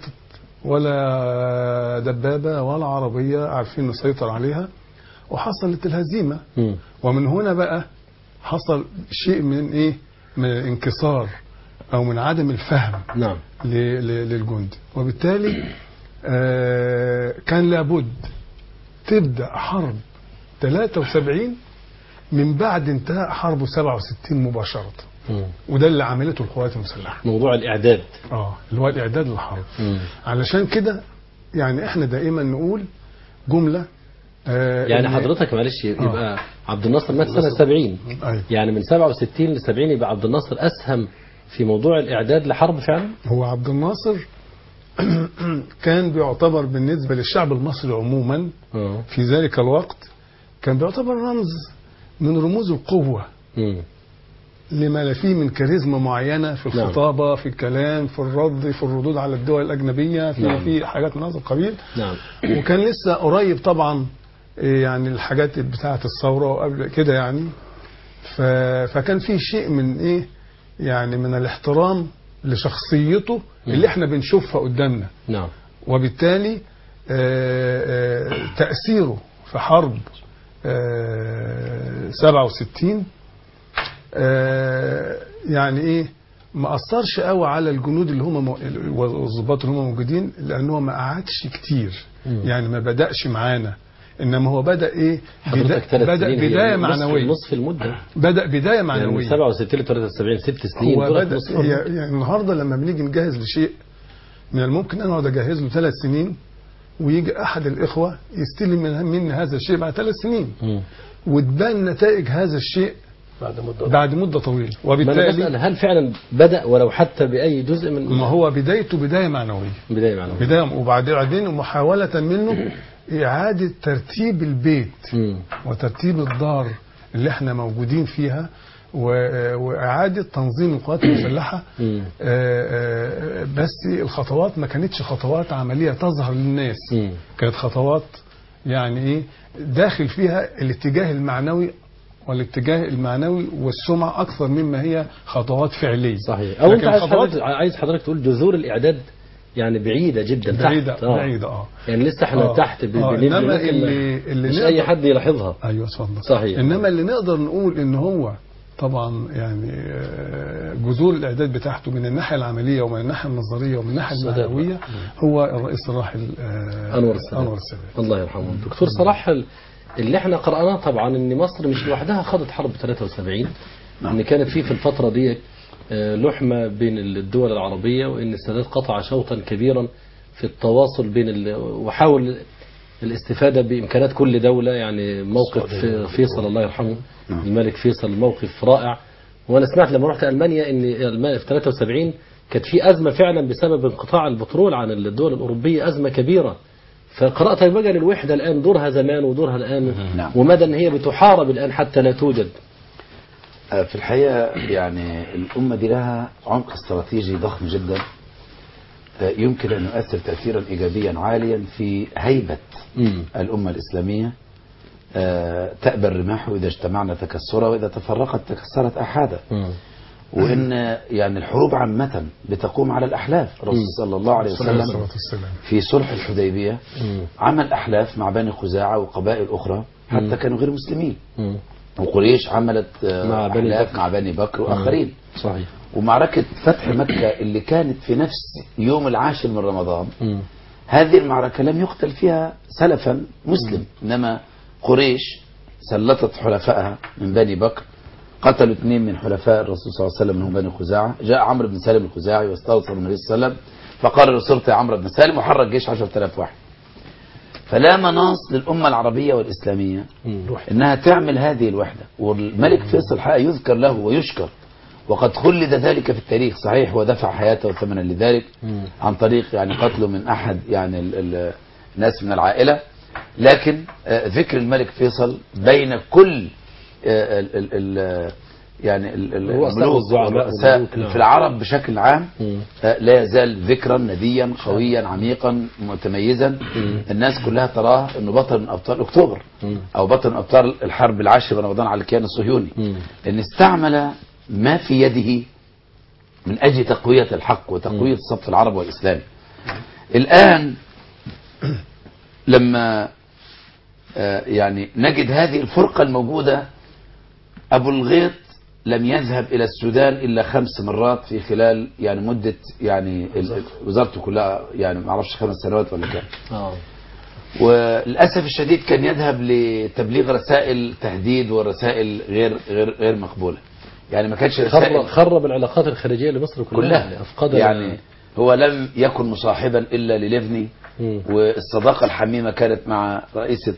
ولا دبابه ولا عربيه عارفين نسيطر عليها وحصلت الهزيمه مم. ومن هنا بقى حصل شيء من ايه من الانكسار او من عدم الفهم نعم ل- ل- للجندي وبالتالي آه، كان لابد تبدأ حرب 73 من بعد انتهاء حرب 67 مباشرة مم. وده اللي عملته القوات المسلحة موضوع الإعداد اه اللي هو الإعداد للحرب مم. علشان كده يعني احنا دائما نقول جملة آه يعني إن- حضرتك معلش يبقى عبد الناصر مات سنة 70 أيوة. يعني من 67 ل 70 يبقى عبد الناصر أسهم في موضوع الإعداد لحرب فعلا هو عبد الناصر كان بيعتبر بالنسبة للشعب المصري عموما اه في ذلك الوقت كان بيعتبر رمز من رموز القوة مم. لما لا فيه من كاريزما معينة في نعم. الخطابة في الكلام في الرد في الردود على الدول الأجنبية في, نعم. في حاجات من هذا القبيل نعم وكان لسه قريب طبعا إيه يعني الحاجات بتاعة الثورة وقبل كده يعني ف... فكان في شيء من ايه يعني من الاحترام لشخصيته اللي احنا بنشوفها قدامنا نعم وبالتالي آه، آه، تأثيره في حرب آه، 67 آه، يعني ايه ما أثرش قوي على الجنود اللي هم مو- والضباط اللي هم موجودين لأنه ما قعدش كتير مم. يعني ما بدأش معانا إنما هو بدأ إيه حضرتك ثلاث بدأ سنين هي بداية نصف- معنوية نصف المدة بدأ بداية يعني من معنوية 67 ل 73 ست سنين هو دول بدأ نصف هي المدة. يعني النهارده لما بنيجي نجهز لشيء من الممكن انا اقعد اجهز له ثلاث سنين ويجي احد الاخوه يستلم من مني هذا الشيء بعد ثلاث سنين مم. وتبان نتائج هذا الشيء بعد مدة بعد مده طويله ما أنا بسأل وبالتالي هل فعلا بدأ ولو حتى بأي جزء من ما هو بدايته بدايه معنويه بداية معنوية بدايه وبعدين محاوله منه اعاده ترتيب البيت مم. وترتيب الدار اللي احنا موجودين فيها و- واعاده تنظيم القوات المسلحه مم. آه، آه، بس الخطوات ما كانتش خطوات عمليه تظهر للناس مم. كانت خطوات يعني ايه داخل فيها الاتجاه المعنوي والاتجاه المعنوي والسمعه اكثر مما هي خطوات فعليه صحيح او انت لكن عايز خطوات حضرتك عايز حضرتك تقول جذور الاعداد يعني بعيده جدا بعيده تحت آه. بعيده اه يعني لسه احنا آه. تحت ب- آه. بنبني إنما ممكن اللي- ما- اللي مش نقدر- اي حد يلاحظها ايوه اتفضل صحيح انما اللي نقدر نقول ان هو طبعا يعني آه، جذور الاعداد بتاعته من الناحيه العمليه ومن الناحيه النظريه ومن الناحيه السادات المعنويه هو الرئيس الراحل آه، انور السادات انور السادات الله يرحمه دكتور صلاح ال- اللي احنا قرأناه طبعا ان مصر مش لوحدها خاضت حرب 73 ان كانت في في الفترة دي آه، لحمة بين الدول العربية وان السادات قطع شوطا كبيرا في التواصل بين ال... وحاول الاستفادة بإمكانات كل دولة يعني موقف في- فيصل الله يرحمه الملك فيصل موقف رائع وأنا سمعت لما رحت ألمانيا إن ألمانيا في 73 كانت في أزمة فعلا بسبب انقطاع البترول عن الدول الأوروبية أزمة كبيرة فقرأت بقى الوحدة الآن دورها زمان ودورها الآن نعم. ومدى أن هي بتحارب الآن حتى لا توجد آه، في الحقيقة يعني الأمة دي لها عمق استراتيجي ضخم جدا آه، يمكن أن يؤثر تأثيرا إيجابيا عاليا في هيبة الأمة الإسلامية آه، تأبى الرماح إذا اجتمعنا تكسرا وإذا تفرقت تكسرت أحادا وإن يعني الحروب عامة بتقوم على الأحلاف الرسول صلى الله عليه عليه وسلم الصلاة والسلام في صلح الحديبية عمل أحلاف مع بني خزاعة وقبائل أخرى حتى كانوا غير مسلمين وقريش عملت آه، مع بني أحلاف بكر. مع بني بكر وآخرين صحيح ومعركة فتح مكة اللي كانت في نفس يوم العاشر من رمضان هذه المعركة لم يقتل فيها سلفا مسلم إنما قريش سلطت حلفائها من بني بكر قتلوا اثنين من حلفاء الرسول صلى الله عليه وسلم منهم بني خزاعة جاء عمرو بن سالم الخزاعي واستوصل النبي صلى الله عليه وسلم فقال الرسول يا عمرو بن سالم وحرك جيش 10000 واحد فلا مناص للأمة العربية والإسلامية انها تعمل هذه الوحده والملك فيصل حقيقة يذكر له ويشكر وقد خلد ذلك في التاريخ صحيح ودفع حياته ثمنا لذلك عن طريق يعني قتله من احد يعني ال- ال- الناس من العائله لكن آه، ذكر الملك فيصل بين كل آه، ال- ال- ال- يعني ال- ال- الرؤساء الملوك والزعماء والرؤساء والملوك، نعم. في العرب بشكل عام مم. آه، لا يزال ذكرا نديا قويا عميقا متميزا الناس كلها تراه انه بطل من ابطال اكتوبر او بطل من ابطال الحرب العاشره من رمضان على الكيان الصهيوني لان استعمل ما في يده من اجل تقويه الحق وتقويه الصف العربي والاسلامي الان لما آه، يعني نجد هذه الفرقه الموجوده أبو الغيط لم يذهب إلى السودان إلا خمس مرات في خلال يعني مدة يعني ال- وزارته كلها يعني ما أعرفش خمس سنوات ولا كام اه وللأسف الشديد كان يذهب لتبليغ رسائل تهديد ورسائل غير غير غير مقبولة يعني ما كانتش خرب, رسائل خرب العلاقات الخارجية لمصر كلها كلها يعني أفقد يعني هو لم يكن مصاحبا إلا لليفني مم. والصداقة الحميمة كانت مع رئيسة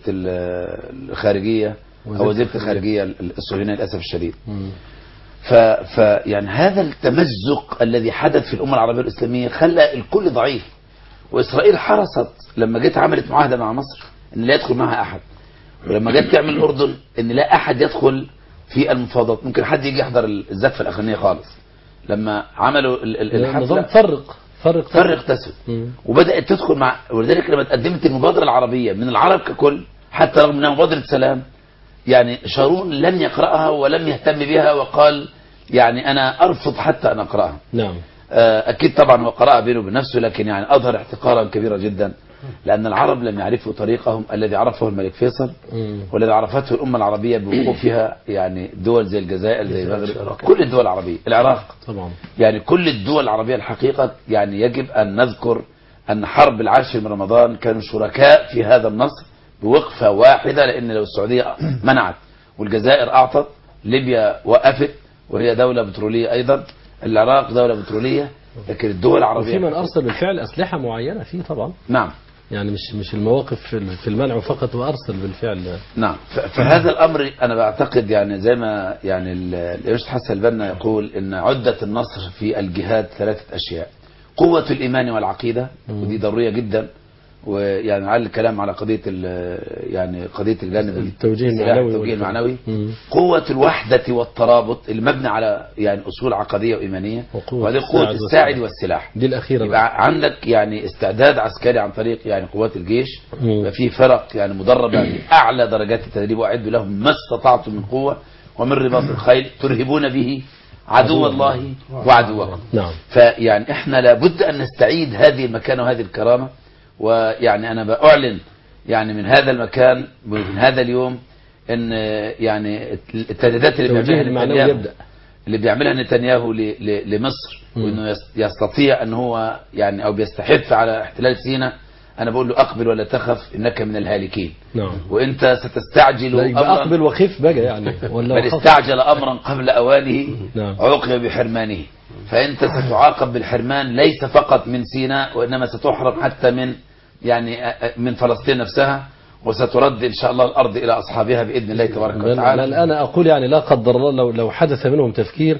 ال- الخارجية أو وزيرة الخارجية الصهيونية للأسف الشديد مم. ف... ف يعني هذا التمزق الذي حدث في الأمة العربية الإسلامية خلى الكل ضعيف وإسرائيل حرصت لما جت عملت معاهدة مع مصر إن لا يدخل معها أحد ولما جت تعمل الأردن إن لا أحد يدخل في المفاوضات ممكن حد يجي يحضر الزفة الأخرانية خالص لما عملوا ال- ال- النظام الحفلة فرق فرق فرق تسد مم. وبدأت تدخل مع ولذلك لما تقدمت المبادرة العربية من العرب ككل حتى رغم انها مبادرة سلام يعني شارون لم يقرأها ولم يهتم بها وقال يعني أنا أرفض حتى أن أقرأها نعم آه، أكيد طبعا هو قرأها بينه وبين نفسه لكن يعني أظهر احتقارا كبيرا جدا لأن العرب لم يعرفوا طريقهم الذي عرفه الملك فيصل مم. والذي عرفته الأمة العربية بوقوفها يعني دول زي الجزائر زي المغرب كل الدول العربية العراق طبعا يعني كل الدول العربية الحقيقة يعني يجب أن نذكر أن حرب العاشر من رمضان كانوا شركاء في هذا النصر بوقفة واحدة لأن لو السعودية منعت والجزائر أعطت ليبيا وقفت وهي دولة بترولية أيضا العراق دولة بترولية لكن الدول العربية وفي من أرسل بالفعل أسلحة معينة فيه طبعا نعم يعني مش مش المواقف في ال- في المنع فقط وأرسل بالفعل نعم ف- فهذا الامر انا بعتقد يعني زي ما يعني ال- الإمام حسن البنا يقول ان عده النصر في الجهاد ثلاثه اشياء قوه الايمان والعقيده ودي ضروريه جدا ويعني على الكلام على قضيه ال- يعني قضيه الجانب التوجيه السلاح، المعنوي التوجيه والفهم. المعنوي مم. قوة الوحدة والترابط اللي مبني على يعني أصول عقدية وإيمانية وقوة وهذه قوة الساعد الساعد والسلاح. والسلاح دي الأخيرة بقى. يبقى عندك يعني استعداد عسكري عن طريق يعني قوات الجيش مم. يبقى في فرق يعني مدربة بأعلى درجات التدريب وأعدوا لهم ما استطعتم من قوة ومن رباط الخيل ترهبون به عدو الله وعدوكم نعم فيعني احنا لابد ان نستعيد هذه المكانه وهذه الكرامه ويعني انا باعلن يعني من هذا المكان من هذا اليوم ان يعني التهديدات اللي التوجيه بيعملها المعنوي نتنياهو يبدأ اللي بيعملها نتنياهو ل- ل- لمصر مم. وانه يس- يستطيع ان هو يعني او بيستحث على احتلال سيناء انا بقول له اقبل ولا تخف انك من الهالكين نعم وانت ستستعجل لا يبقى امرا أقبل وخف بقى يعني ولا من وخف. استعجل امرا قبل اوانه نعم. عوقب بحرمانه فانت ستعاقب بالحرمان ليس فقط من سيناء وانما ستحرم حتى من يعني أ- أ- من فلسطين نفسها وسترد ان شاء الله الارض الى اصحابها باذن الله تبارك بل, بل وتعالى أنا أقول يعني لا قدر الله لو لو حدث منهم تفكير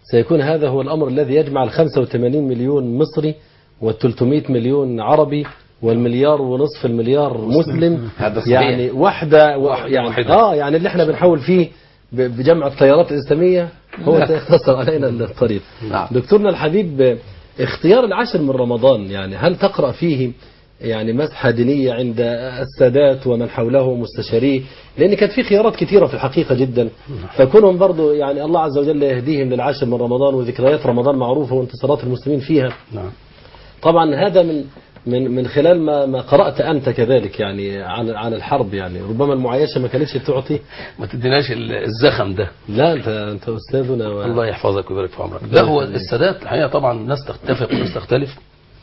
سيكون هذا هو الأمر الذي يجمع ال 85 مليون مصري وال 300 مليون عربي والمليار ونصف المليار مسلم هذا صحيح. يعني واحدة و- يعني واحدة. اه يعني اللي احنا بنحاول فيه ب- بجمع التيارات الإسلامية هو سيختصر علينا الطريق نعم. دكتورنا الحبيب اختيار العشر من رمضان يعني هل تقرأ فيه يعني مسحة دينية عند السادات ومن حوله مستشاريه لأن كانت في خيارات كثيرة في الحقيقة جدا فكونهم برضو يعني الله عز وجل يهديهم للعشر من رمضان وذكريات رمضان معروفة وانتصارات المسلمين فيها نعم طبعا هذا من من من خلال ما ما قرأت أنت كذلك يعني عن عن الحرب يعني ربما المعايشة ما كانتش تعطي ما تديناش ال- الزخم ده لا أنت أنت أستاذنا و... الله يحفظك ويبارك في عمرك لا هو السادات الحقيقه طبعا الناس تتفق وناس تختلف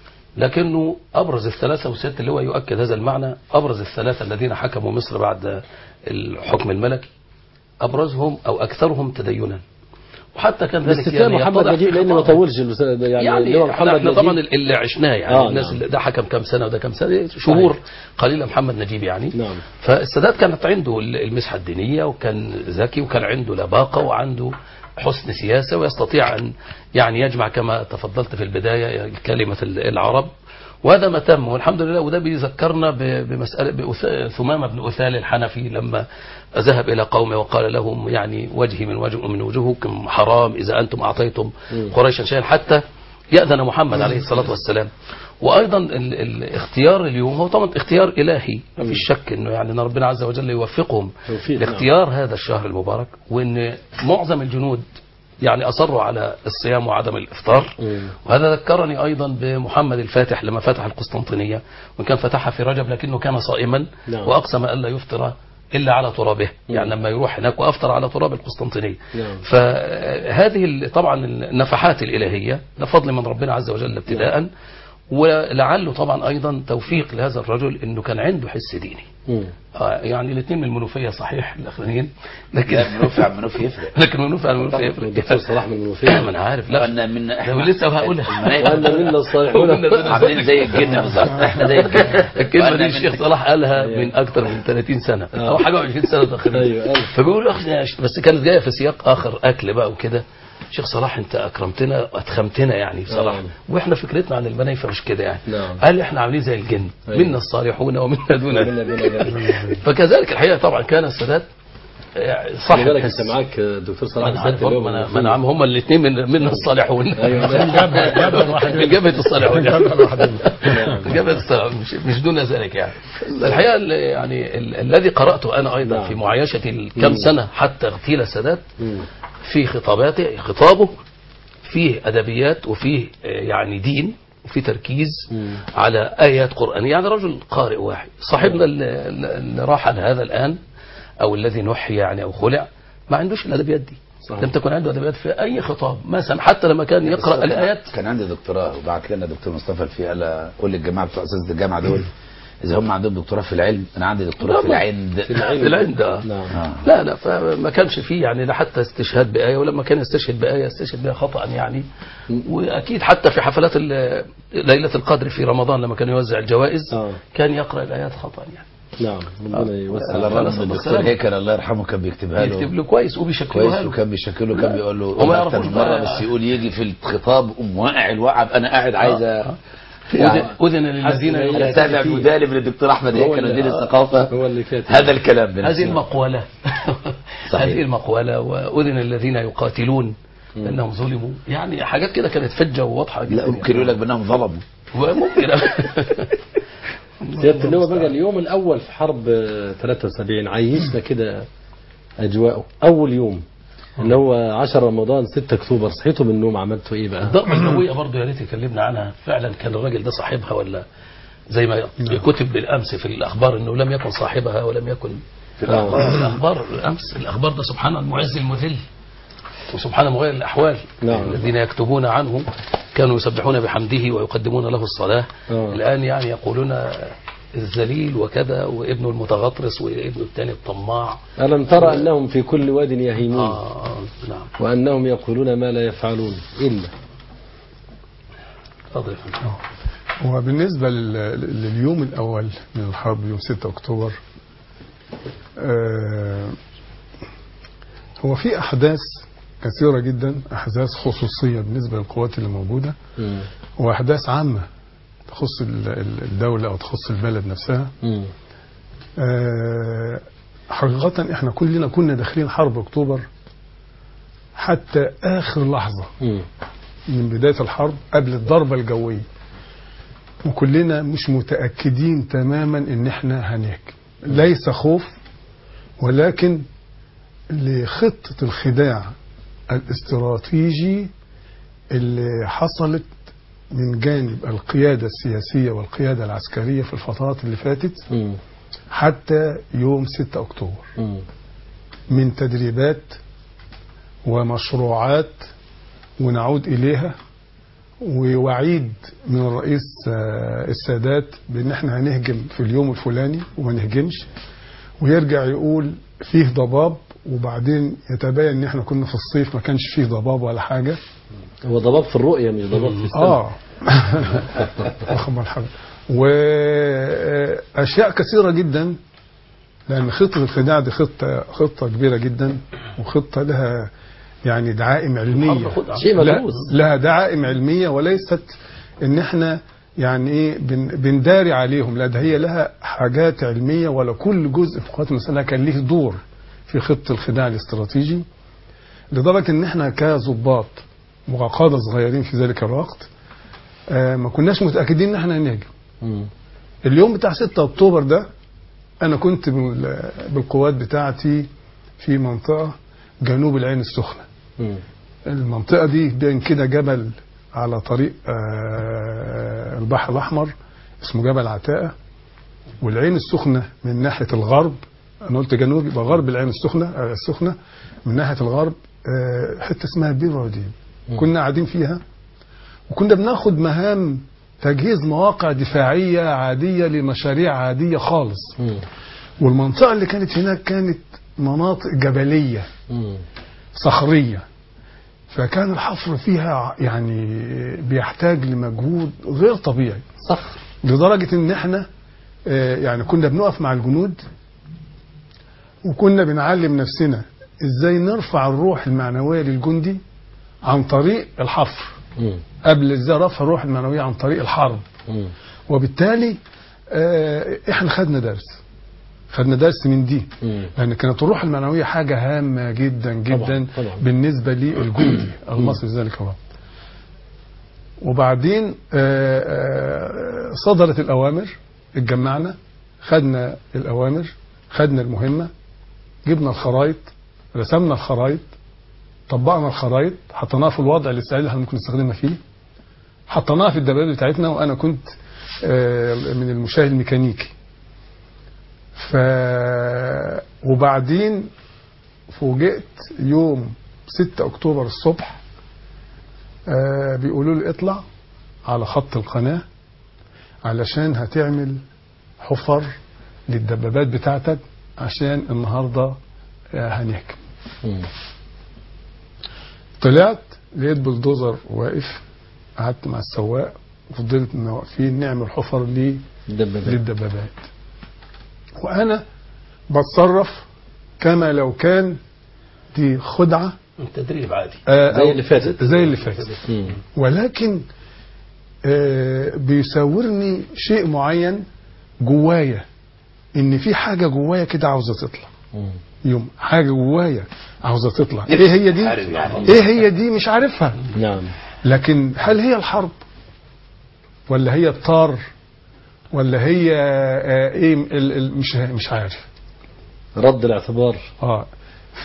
لكنه ابرز الثلاثه وسياده اللواء يؤكد هذا المعنى ابرز الثلاثه الذين حكموا مصر بعد الحكم الملكي ابرزهم او اكثرهم تدينا وحتى كان ذلك باستثناء محمد يتضح نجيب في لأن ما خطابه. طولش الأستاذ- يعني, يعني اللي هو محمد احنا نجيب طبعا اللي عشناه يعني آه، الناس نعم. اللي ده حكم كام سنه وده كام سنه شهور قليله محمد نجيب يعني نعم. فالسادات كانت عنده المسحه الدينيه وكان ذكي وكان عنده لباقه وعنده حسن سياسه ويستطيع ان يعني يجمع كما تفضلت في البدايه كلمه العرب وهذا ما تم والحمد لله وده بيذكرنا ب- بمسألة بأث- ثمامة بن أثال الحنفي لما ذهب إلى قومه وقال لهم يعني وجهي من وجه من وجوهكم حرام إذا أنتم أعطيتم قريشا شيئا حتى يأذن محمد عليه الصلاة والسلام وأيضا ال- ال- اختيار اليوم هو طبعا اختيار إلهي ما فيش شك أنه يعني أن ربنا عز وجل يوفقهم توفيق، نعم. لاختيار هذا الشهر المبارك وأن معظم الجنود يعني أصروا على الصيام وعدم الإفطار مم. وهذا ذكرني أيضا بمحمد الفاتح لما فتح القسطنطينية وإن كان فتحها في رجب لكنه كان صائما نعم. وأقسم ألا يفطر إلا على ترابه يعني لما يروح هناك وأفطر على تراب القسطنطينية نعم. فهذه ال- طبعا النفحات الإلهية ده فضل من ربنا عز وجل ابتداء ولعله طبعا أيضا توفيق لهذا الرجل أنه كان عنده حس ديني مم. آه، يعني الاثنين من المنوفية صحيح الأخرين لكن لا منوفي عن منوفي يفرق لكن المنوفية عن المنوفية والدكتور يفرق صلاح من ما المنوفية أنا عارف لا وأن من ده لسه هقولها وأن منا الصالحون عاملين زي الجن بالظبط احنا زي الجن الكلمة وأن دي من- الشيخ صلاح قالها من أكثر من 30 سنة أو حاجة 20 سنة تقريبا أيوة ألف. فبيقول أخ يا ش- بس كانت جاية في سياق آخر أكل بقى وكده شيخ صلاح أنت أكرمتنا وأتخمتنا يعني بصراحة آه. وإحنا فكرتنا عن المنايفة مش كده يعني نعم. قال إحنا عاملين زي الجن أيوة. منا الصالحون ومنا دون منا دون ذلك. فكذلك الحقيقة طبعا كان السادات آه، خلي صاحب بالك حس. أنت معاك دكتور صلاح ما انا عارف السادات اللي هو ما انا من ما انا عم هم الاثنين من من الصالحون أيوة. من جبهه الصالحون من جبهه الصالحون مش مش دون ذلك يعني الحقيقه ال- يعني ال- الذي قراته انا ايضا نعم. في معايشه الكم سنه حتى اغتيل السادات مم. في خطاباته خطابه فيه ادبيات وفيه آه، يعني دين وفي تركيز مم. على ايات قرانيه يعني رجل قارئ واحد صاحبنا اللي, اللي راح عن هذا الان او الذي نحي يعني او خلع ما عندوش الادبيات دي صحيح. لم تكن عنده ادبيات في اي خطاب مثلا حتى لما كان يقرا كان- الايات كان عندي دكتوراه وبعت لنا دكتور مصطفى الفي قال قول للجماعه بتوع اساتذه الجامعه دول اذا هم عندهم دكتوراه في العلم انا عندي دكتوراه في طبعا. العند في العلم. في العند آه. نعم آه. لا لا فما كانش فيه يعني لا حتى استشهاد بآية ولما كان يستشهد بآية يستشهد بها خطأ يعني وأكيد حتى في حفلات ال- ليلة القدر في رمضان لما كان يوزع الجوائز آه. كان يقرأ الآيات خطأ يعني نعم ربنا يوسع على الله الرغم يسلمك. من الدكتور هيكل الله يرحمه كان بيكتبها له يكتب له كويس وبيشكلها كويس له وكان بيشكله كان بيقول له هو ما قول يعرفوش اكتر من مره بقى. بس يقول يجي في الخطاب قوم واقع الوقع أبقى انا قاعد عايز آه. يعني أذن- أذن للذين حسن انا سامع مدالي من الدكتور احمد هو هيكل اللي- وزير آه. الثقافه هو اللي كاتب هذا الكلام هذه بنفسه. المقولة صحيح. هذه المقولة وأذن الذين يقاتلون أنهم ظلموا يعني حاجات كده كانت فجة وواضحة جدا لا ممكن يقول لك بانهم ظلموا وممكن سيادة اللواء بقى اليوم الأول في حرب آه، 73 عيشنا كده أجواءه أول يوم اللي هو 10 رمضان 6 أكتوبر صحيتوا من النوم عملتوا إيه بقى؟ الضربة النووية برضه يا ريت يكلمنا عنها فعلا كان الراجل ده صاحبها ولا زي ما كتب بالأمس في الأخبار أنه لم يكن صاحبها ولم يكن في الأخبار, في الأخبار الأمس الأخبار ده سبحان المعز المذل وسبحان مغير الأحوال نعم. الذين يكتبون عنه كانوا يسبحون بحمده ويقدمون له الصلاة آه. الآن يعني يقولون الذليل وكذا وابنه المتغطرس وابنه الثاني الطماع ألم ترى أنهم في كل واد يهيمون آه نعم وأنهم يقولون ما لا يفعلون إلا تفضل يا فندم. وبالنسبة لل- لليوم الأول من الحرب يوم 6 أكتوبر آه، هو في أحداث كثيرة جدا أحداث خصوصية بالنسبة للقوات اللي موجودة مم. وأحداث عامة تخص ال- ال- الدولة أو تخص البلد نفسها مم. آه، حقيقة احنا كلنا كنا داخلين حرب اكتوبر حتى اخر لحظة مم. من بداية الحرب قبل الضربة الجوية وكلنا مش متأكدين تماما ان احنا هنهجم ليس خوف ولكن لخطة الخداع الاستراتيجي اللي حصلت من جانب القيادة السياسية والقيادة العسكرية في الفترات اللي فاتت مم. حتى يوم 6 أكتوبر مم. من تدريبات ومشروعات ونعود إليها ووعيد من الرئيس آه، السادات بأن احنا هنهجم في اليوم الفلاني وما نهجمش ويرجع يقول فيه ضباب وبعدين يتبين ان احنا كنا في الصيف ما كانش فيه ضباب ولا حاجة هو ضباب في الرؤية مش ضباب في السمع اه واخد بال حضرتك واشياء كثيره جدا لان خطه الخداع دي خطه خطه كبيره جدا وخطه لها يعني دعائم علميه شيء لا- مدروس لها دعائم علميه وليست ان احنا يعني ايه بن بنداري عليهم لا ده هي لها حاجات علميه ولا كل جزء في قوات المساله كان ليه دور في خطه الخداع الاستراتيجي لدرجه ان احنا كظباط وقاده صغيرين في ذلك الوقت آه، ما كناش متاكدين ان احنا هنهجم مم. اليوم بتاع 6 اكتوبر ده انا كنت بال- بالقوات بتاعتي في منطقه جنوب العين السخنه مم. المنطقه دي بين كده جبل على طريق آه، البحر الاحمر اسمه جبل عتاقه والعين السخنه من ناحيه الغرب انا قلت جنوب يبقى غرب العين السخنه آه، السخنه من ناحيه الغرب آه، حته اسمها بير وديم كنا قاعدين فيها وكنا بناخد مهام تجهيز مواقع دفاعيه عاديه لمشاريع عاديه خالص مم. والمنطقه اللي كانت هناك كانت مناطق جبليه مم. صخريه فكان الحفر فيها يعني بيحتاج لمجهود غير طبيعي صخر لدرجه ان احنا آه، يعني كنا بنقف مع الجنود وكنا بنعلم نفسنا ازاي نرفع الروح المعنويه للجندي عن طريق الحفر مم. قبل ازاي رفع الروح المعنويه عن طريق الحرب مم. وبالتالي آه، احنا خدنا درس خدنا درس من دي مم. لان كانت الروح المعنويه حاجه هامه جدا جدا طبعاً، طبعاً. بالنسبه للجندي المصري ذلك هو وبعدين آه، آه، صدرت الاوامر اتجمعنا خدنا الاوامر خدنا المهمه جبنا الخرايط رسمنا الخرايط طبقنا الخرايط حطيناها في الوضع الاستعداد اللي احنا ممكن نستخدمها فيه حطيناها في الدبابات بتاعتنا وانا كنت آه، من المشاه الميكانيكي ف وبعدين فوجئت يوم 6 اكتوبر الصبح آه بيقولوا لي اطلع على خط القناه علشان هتعمل حفر للدبابات بتاعتك عشان النهارده آه هنهجم مم. طلعت لقيت بلدوزر واقف قعدت مع السواق وفضلنا واقفين نعمل حفر ليه دبابات للدبابات وانا بتصرف كما لو كان دي خدعه تدريب عادي آه، زي أو- اللي فاتت. زي اللي فاتت مم. ولكن آه، بيساورني شيء معين جوايا ان في حاجه جوايا كده عاوزه تطلع مم. يوم حاجه جوايا عاوزه تطلع ايه هي دي عارف يعني. ايه هي دي مش عارفها نعم لكن هل هي الحرب ولا هي الطار ولا هي آه، ايه ال- ال- مش مش عارف رد الاعتبار اه ف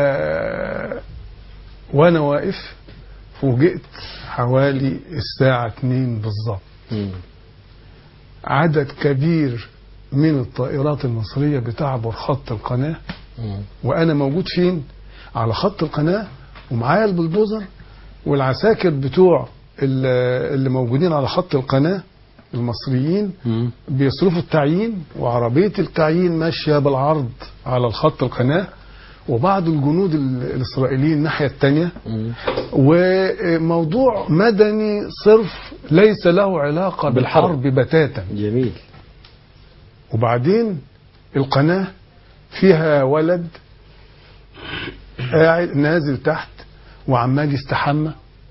وانا واقف فوجئت حوالي الساعة 2 بالظبط مم. عدد كبير من الطائرات المصرية بتعبر خط القناة مم. وانا موجود فين على خط القناة ومعايا البلدوزر والعساكر بتوع ال- اللي موجودين على خط القناة المصريين مم. بيصرفوا التعيين وعربية التعيين ماشية بالعرض على الخط القناة وبعض الجنود ال- الإسرائيليين الناحية التانية مم. وموضوع مدني صرف ليس له علاقة بالحرب. بالحرب بتاتا جميل وبعدين القناة فيها ولد قاعد نازل تحت وعمال يستحمى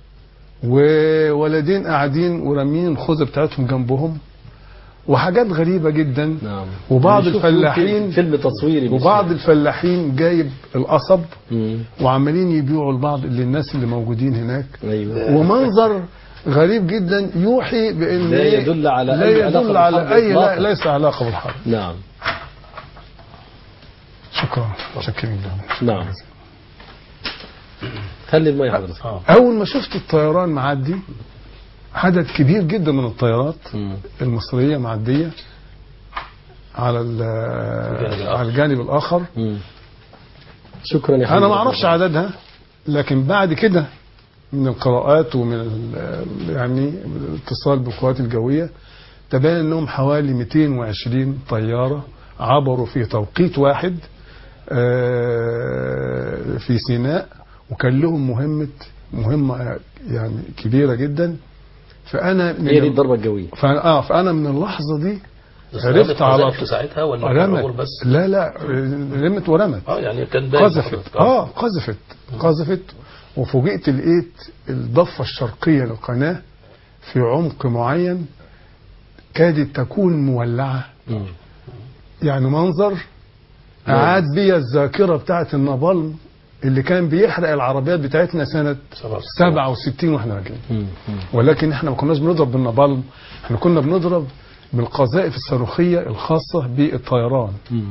وولدين قاعدين ورامين الخوذه بتاعتهم جنبهم وحاجات غريبه جدا نعم وبعض بنشوف الفلاحين فيلم تصويري مش- وبعض الفلاحين جايب القصب مم. وعمالين يبيعوا لبعض للناس اللي موجودين هناك ايوه ومنظر غريب جدا يوحي بان لا إيه؟ يدل على لا أي علاقة يدل على بالحرب اي لا إطلاقاً. ليس علاقه بالحرب نعم شكرا شكرا جدا نعم خلي المية حضرتك اول ما شفت الطيران معدي عدد كبير جدا من الطيارات مم. المصريه معديه على ال- الآخر. على الجانب الاخر مم. شكرا يا انا ما حبيبي. اعرفش عددها لكن بعد كده من القراءات ومن ال- يعني الاتصال بالقوات الجويه تبين انهم حوالي 220 طياره عبروا في توقيت واحد آه، في سيناء وكان لهم مهمه مهمه يعني كبيره جدا فانا من هي دي الضربة الجوية فأنا اه فانا من اللحظه دي بس عرفت رمت على قذائف ساعتها ولا عبور رمت بس لا لا رمت ورمت اه يعني كان باين قذفت حضرتك. اه قذفت قذفت وفوجئت لقيت الضفه الشرقيه للقناه في عمق معين كادت تكون مولعه مم. يعني منظر اعاد بي الذاكره بتاعت النابالم اللي كان بيحرق العربيات بتاعتنا سنه 67 واحنا راجعين مم. مم. ولكن احنا ما كناش بنضرب بالنابالم احنا كنا بنضرب بالقذائف الصاروخيه الخاصه بالطيران مم.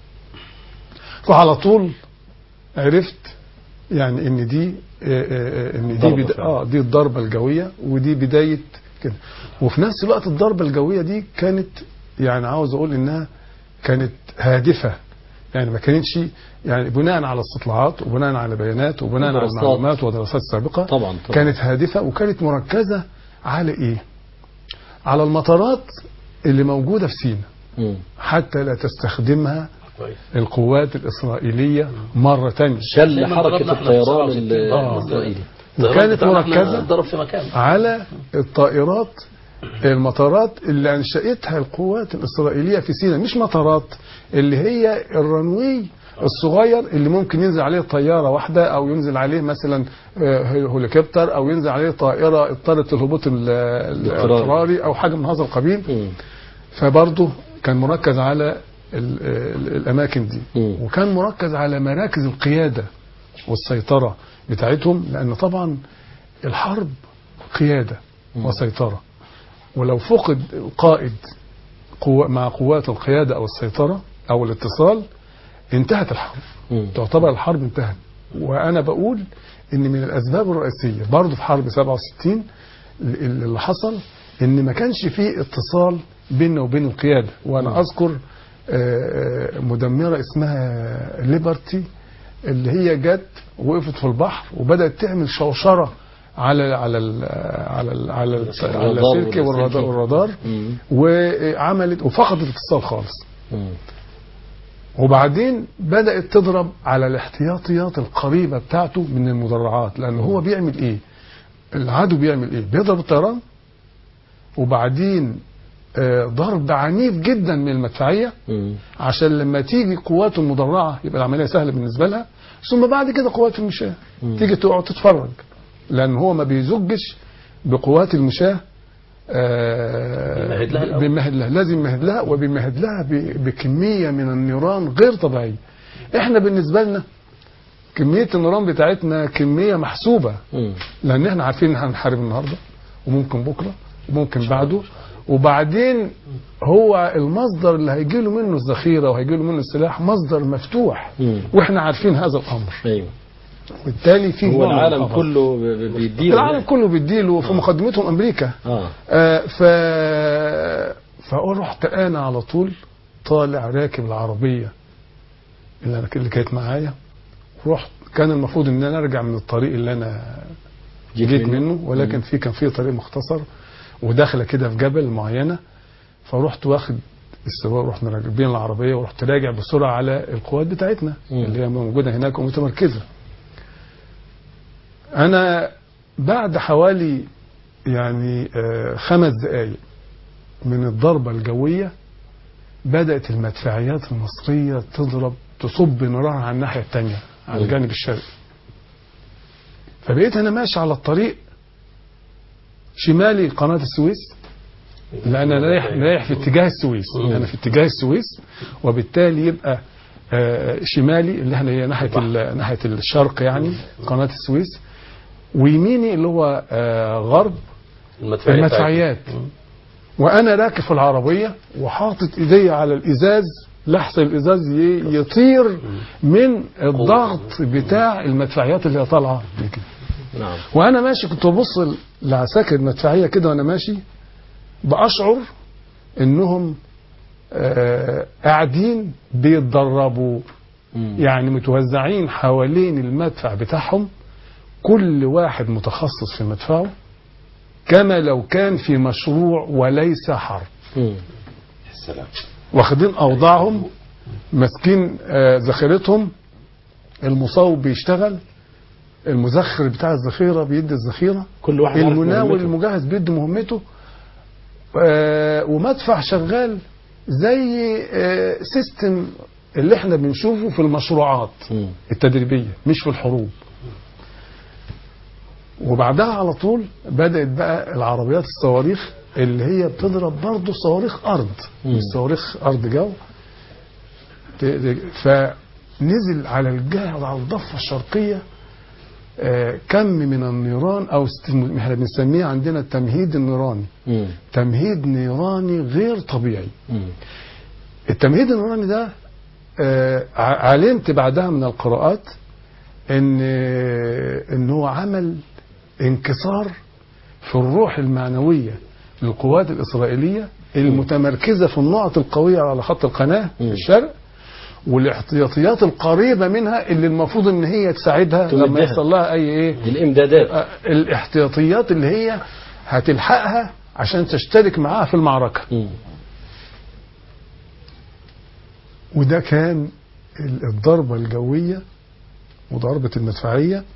فعلى طول عرفت يعني ان دي آه، آه، ان دي ضربة بدا فعلا. اه دي الضربه الجويه ودي بدايه كده وفي نفس الوقت الضربه الجويه دي كانت يعني عاوز اقول انها كانت هادفه يعني ما كانتش يعني بناء على استطلاعات وبناء على بيانات وبناء على ودراسات. معلومات ودراسات سابقه طبعا طبعا كانت هادفه وكانت مركزه على ايه؟ على المطارات اللي موجوده في سيناء مم. حتى لا تستخدمها كويس القوات الإسرائيلية مرة تانية شل زي ما حركة ضربنا احنا في الطيران 67 ال- برضه. الإسرائيلي الطيران وكانت بتاعنا احنا مركزة ضرب في مكان على الطائرات المطارات اللي أنشأتها القوات الإسرائيلية في سيناء مش مطارات اللي هي الرنوي الصغير اللي ممكن ينزل عليه طيارة واحدة أو ينزل عليه مثلا آه، هليكوبتر أو ينزل عليه طائرة اضطرت الهبوط ال- ال- الاضطراري. الاضطراري أو حاجة من هذا القبيل مم. فبرضه كان مركز على ال- ال- الأماكن دي مم. وكان مركز على مراكز القيادة والسيطرة بتاعتهم لأن طبعا الحرب قيادة مم. وسيطرة ولو فقد القائد قوة مع قوات القيادة أو السيطرة أو الاتصال انتهت الحرب مم. تعتبر الحرب انتهت وأنا بقول إن من الأسباب الرئيسية برضه في حرب 67 اللي حصل إن ما كانش فيه اتصال بيننا وبين القيادة وأنا أذكر آه، مدمرة اسمها ليبرتي اللي هي جت وقفت في البحر وبدأت تعمل شوشرة على على ال على ال على ال على الرادار اللاسلكي والرادار, واللاسلكي. والرادار مم. وعملت وفقدت الاتصال خالص مم. وبعدين بدأت تضرب على الاحتياطيات القريبة بتاعته من المدرعات لأن هو بيعمل إيه العدو بيعمل إيه بيضرب الطيران وبعدين آه، ضرب عنيف جدا من المدفعية مم. عشان لما تيجي قواته المدرعة يبقى العملية سهلة بالنسبة لها ثم بعد كده قوات المشاة مم. تيجي تقعد تتفرج لأن هو ما بيزجش بقوات المشاة آه، بيمهد لها الأول. بيمهد لها لازم يمهد لها وبيمهد لها ب- بكمية من النيران غير طبيعية احنا بالنسبة لنا كمية النيران بتاعتنا كمية محسوبة مم. لان احنا عارفين ان احنا هنحارب النهارده وممكن بكره وممكن بعده وبعدين هو المصدر اللي هيجي له منه الذخيره وهيجي له منه السلاح مصدر مفتوح مم. واحنا عارفين هذا الامر ايوه بالتالي في هو نوع من العالم الخطر. كله ب- ب- بيديله العالم كله بيديله في مقدمتهم امريكا اه آه ف فاقول رحت انا على طول طالع راكب العربيه اللي انا اللي كانت معايا رحت كان المفروض ان انا ارجع من الطريق اللي انا جيت جيت منه؟ منه ولكن في كان في طريق مختصر وداخله كده في جبل معينه فرحت واخد السواق ورحنا راكبين العربيه ورحت راجع بسرعه على القوات بتاعتنا مم. اللي هي موجوده هناك ومتمركزه. انا بعد حوالي يعني آه، خمس دقائق من الضربه الجويه بدات المدفعيات المصريه تضرب تصب نيرانها على الناحيه الثانيه على مم. الجانب الشرقي. فبقيت انا ماشي على الطريق شمالي قناه السويس لان انا رايح رايح في اتجاه السويس انا في اتجاه السويس وبالتالي يبقى آه، شمالي اللي احنا هي ناحيه ال- ناحيه الشرق يعني قناه السويس ويميني اللي هو آه، غرب المدفعية المدفعيات وانا راكب في العربيه وحاطط ايدي على الازاز لحظه الازاز ي- يطير من الضغط بتاع المدفعيات اللي هي طالعه من كده. نعم وانا ماشي كنت ببص لعساكر المدفعيه كده وانا ماشي باشعر انهم آه، قاعدين بيتدربوا يعني متوزعين حوالين المدفع بتاعهم كل واحد متخصص في مدفعه كما لو كان في مشروع وليس حرب مم. السلام واخدين اوضاعهم ماسكين آه، ذخيرتهم المصوب بيشتغل المزخر بتاع الذخيره بيدي الذخيره كل واحد عارف المناول مهمته. المجهز بيدي مهمته آه، ومدفع شغال زي آه، سيستم اللي احنا بنشوفه في المشروعات مم. التدريبيه مش في الحروب وبعدها على طول بدات بقى العربيات الصواريخ اللي هي بتضرب برضه صواريخ ارض مش صواريخ ارض جو ت- ت- فنزل على الجهه على الضفه الشرقيه آه، كم من النيران او است- احنا بنسميه عندنا التمهيد النيراني مم. تمهيد نيراني غير طبيعي مم. التمهيد النيراني ده آه، ع- علمت بعدها من القراءات ان ان هو عمل انكسار في الروح المعنويه للقوات الاسرائيليه المتمركزه في النقط القويه على خط القناه في الشرق والاحتياطيات القريبه منها اللي المفروض ان هي تساعدها لما تمدها. يحصل لها اي ايه الامدادات آه، الاحتياطيات اللي هي هتلحقها عشان تشترك معاها في المعركه مم. وده كان ال- الضربة الجوية وضربة المدفعية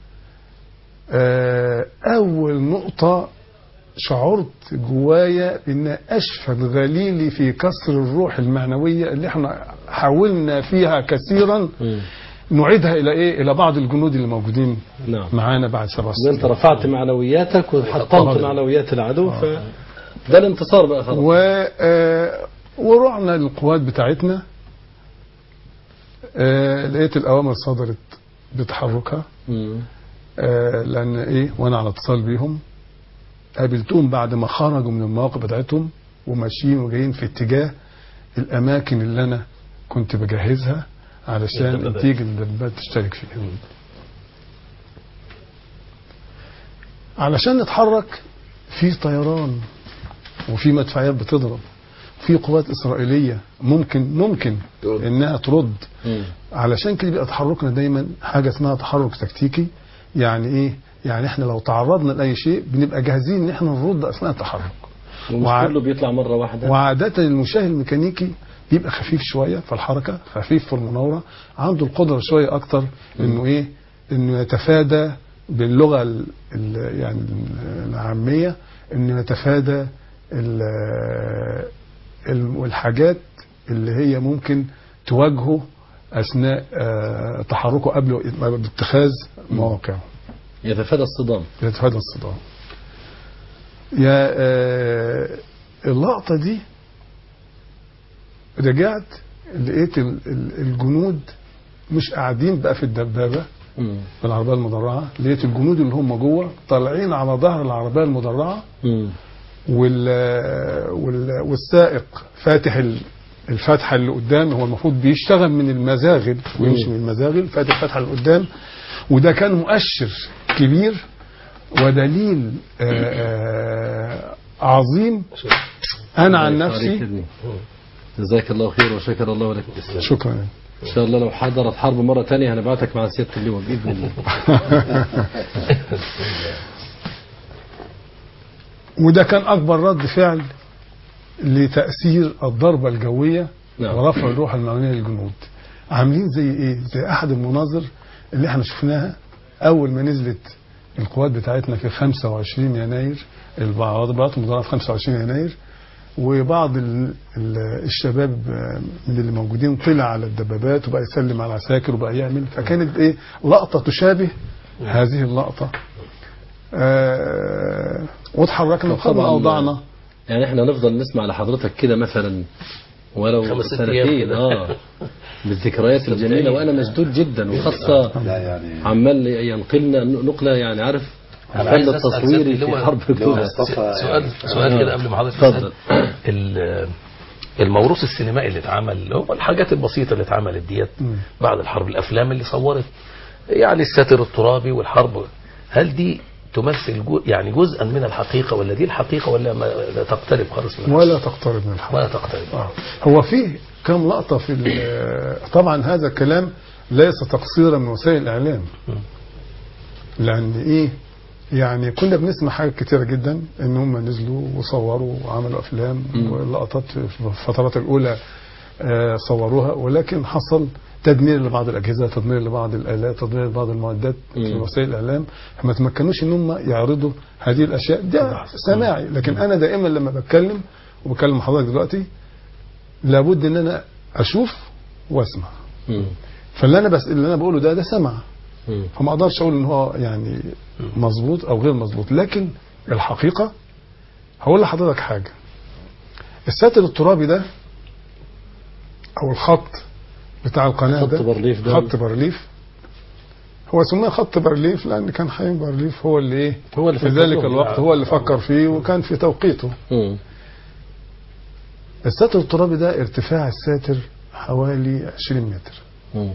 آه، أول نقطة شعرت جوايا إن أشفى غليلي في كسر الروح المعنوية اللي احنا حاولنا فيها كثيرا مم. نعيدها إلى إيه؟ إلى بعض الجنود اللي موجودين نعم معانا بعد سبع وانت سنين رفعت معنوياتك وحطمت معنويات العدو فده الانتصار بقى خلاص و آه، ورحنا للقوات بتاعتنا آه، لقيت الأوامر صدرت بتحركها مم. آه، لان ايه وانا على اتصال بيهم قابلتهم بعد ما خرجوا من المواقع بتاعتهم وماشيين وجايين في اتجاه الاماكن اللي انا كنت بجهزها علشان الدبابات. تيجي الدبابات تشترك فيها علشان نتحرك في طيران وفي مدفعيات بتضرب في قوات اسرائيليه ممكن ممكن انها ترد مم. علشان كده بيبقى تحركنا دايما حاجه اسمها تحرك تكتيكي يعني ايه يعني احنا لو تعرضنا لاي شيء بنبقى جاهزين ان احنا نرد اثناء التحرك ومش وع- كله بيطلع مرة واحدة وعاده المشاهد الميكانيكي بيبقى خفيف شويه في الحركه خفيف في المناوره عنده القدره شويه اكتر انه ايه انه يتفادى باللغه ال ال يعني العاميه انه يتفادى ال ال- الحاجات اللي هي ممكن تواجهه اثناء آه، تحركه قبل اتخاذ مواقعه يتفادى الصدام يتفادى الصدام يا آه، اللقطة دي رجعت لقيت ال- ال- الجنود مش قاعدين بقى في الدبابة مم. في العربية المدرعة لقيت الجنود اللي هم جوه طالعين على ظهر العربية المدرعة مم. وال وال والسائق فاتح ال- الفتحة اللي قدام هو المفروض بيشتغل من المزاغل ويمشي من المزاغل فاتح الفتحة اللي قدام وده كان مؤشر كبير ودليل آه، آه، عظيم انا عن الله يبارك نفسي ابني. جزاك الله خير وشكر الله لك شكرا ان شاء الله لو حضرت حرب مرة تانية هنبعتك مع سيادة اللواء بإذن الله وده كان اكبر رد فعل لتاثير الضربه الجويه نعم. ورفع الروح المعنويه للجنود عاملين زي ايه زي احد المناظر اللي احنا شفناها اول ما نزلت القوات بتاعتنا في 25 يناير العربات المدرعه في 25 يناير وبعض ال- ال- الشباب آه، من اللي موجودين طلع على الدبابات وبقى يسلم على العساكر وبقى يعمل فكانت ايه لقطه تشابه هذه اللقطة آه وتحركنا طبعاً. وخدنا أوضاعنا يعني احنا نفضل نسمع لحضرتك كده مثلا ولو خمس ست أيام سنتين كده. اه بالذكريات الجميلة وانا مشدود جدا وخاصة لا يعني عمال ينقلنا نقلة يعني عارف أنا عايز الفن أسأل التصويري سيادة في اللواء- حرب اللواء اكتوبر مصطفى سؤال سؤال كده قبل ما حضرتك اتفضل. تسأل. ال- الموروث السينمائي اللي اتعمل اللي هو الحاجات البسيطة اللي اتعملت ديت بعد الحرب الأفلام اللي صورت يعني الساتر الترابي والحرب هل دي تمثل جو يعني جزءا من الحقيقة ولا دي الحقيقة ولا ما لا تقترب خالص من ولا تقترب من الحق ولا تقترب آه. هو فيه كم لقطة في ال- طبعا هذا الكلام ليس تقصيرا من وسائل الإعلام لأن إيه يعني كنا بنسمع حاجات كتيرة جدا إن هم نزلوا وصوروا وعملوا أفلام ولقطات في الفترات الأولى آه، صوروها ولكن حصل تدمير لبعض الأجهزة تدمير لبعض الآلات تدمير لبعض المعدات في مم. وسائل الإعلام ما تمكنوش إن هم يعرضوا هذه الأشياء ده سماعي لكن أنا دائما لما بتكلم وبكلم حضرتك دلوقتي لابد ان انا اشوف واسمع مم. فاللي انا بس اللي انا بقوله ده ده سمع مم. فما اقدرش اقول ان هو يعني مظبوط او غير مظبوط لكن الحقيقه هقول لحضرتك حاجه الساتر الترابي ده او الخط بتاع القناه خط ده بارليف ده. خط بارليف هو سماه خط بارليف لان كان حي بارليف هو اللي ايه هو اللي في فكر ذلك فيه. الوقت هو اللي فكر فيه وكان في توقيته مم. الساتر الترابي ده ارتفاع الساتر حوالي 20 متر مم.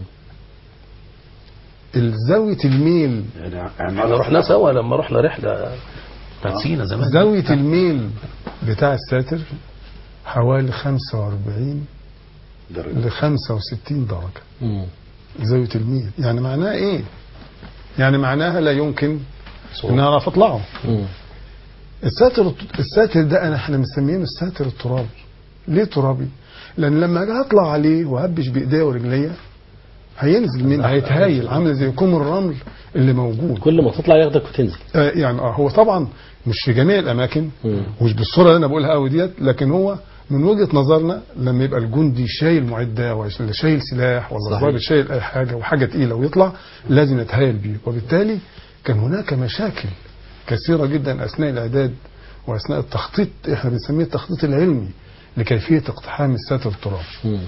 الزاوية الميل يعني احنا رحنا سوا لما رحنا رحلة بتاعت سينا زمان زاوية الميل بتاع الساتر حوالي 45 درجة ل 65 درجة مم. زاوية الميل يعني معناها ايه يعني معناها لا يمكن ان اعرف اطلعه مم. الساتر الساتر ده انا احنا مسمينه الساتر الترابي ليه ترابي لان لما اجي اطلع عليه وهبش بايديا ورجليا هينزل من هيتهايل عامل زي كوم الرمل اللي موجود كل ما تطلع ياخدك وتنزل آه يعني اه هو طبعا مش في جميع الاماكن مم. ومش بالصوره اللي انا بقولها قوي ديت لكن هو من وجهه نظرنا لما يبقى الجندي شايل معده ولا شايل سلاح ولا صحيح. الضابط شايل اي حاجه وحاجه تقيله ويطلع لازم يتهايل بيه وبالتالي كان هناك مشاكل كثيره جدا اثناء الاعداد واثناء التخطيط احنا بنسميه التخطيط العلمي لكيفيه اقتحام الساتر الترابي مم.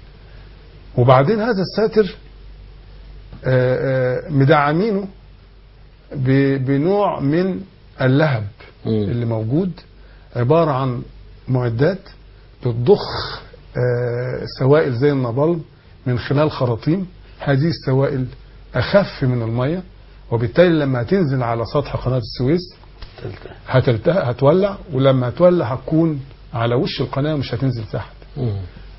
وبعدين هذا الساتر آه، آه، مدعمينه ب- بنوع من اللهب مم. اللي موجود عبارة عن معدات بتضخ آه، سوائل زي النبل من خلال خراطيم هذه السوائل أخف من المية وبالتالي لما هتنزل على سطح قناة السويس هتلتهى هتولع ولما هتولع هتكون على وش القناة مش هتنزل تحت مم.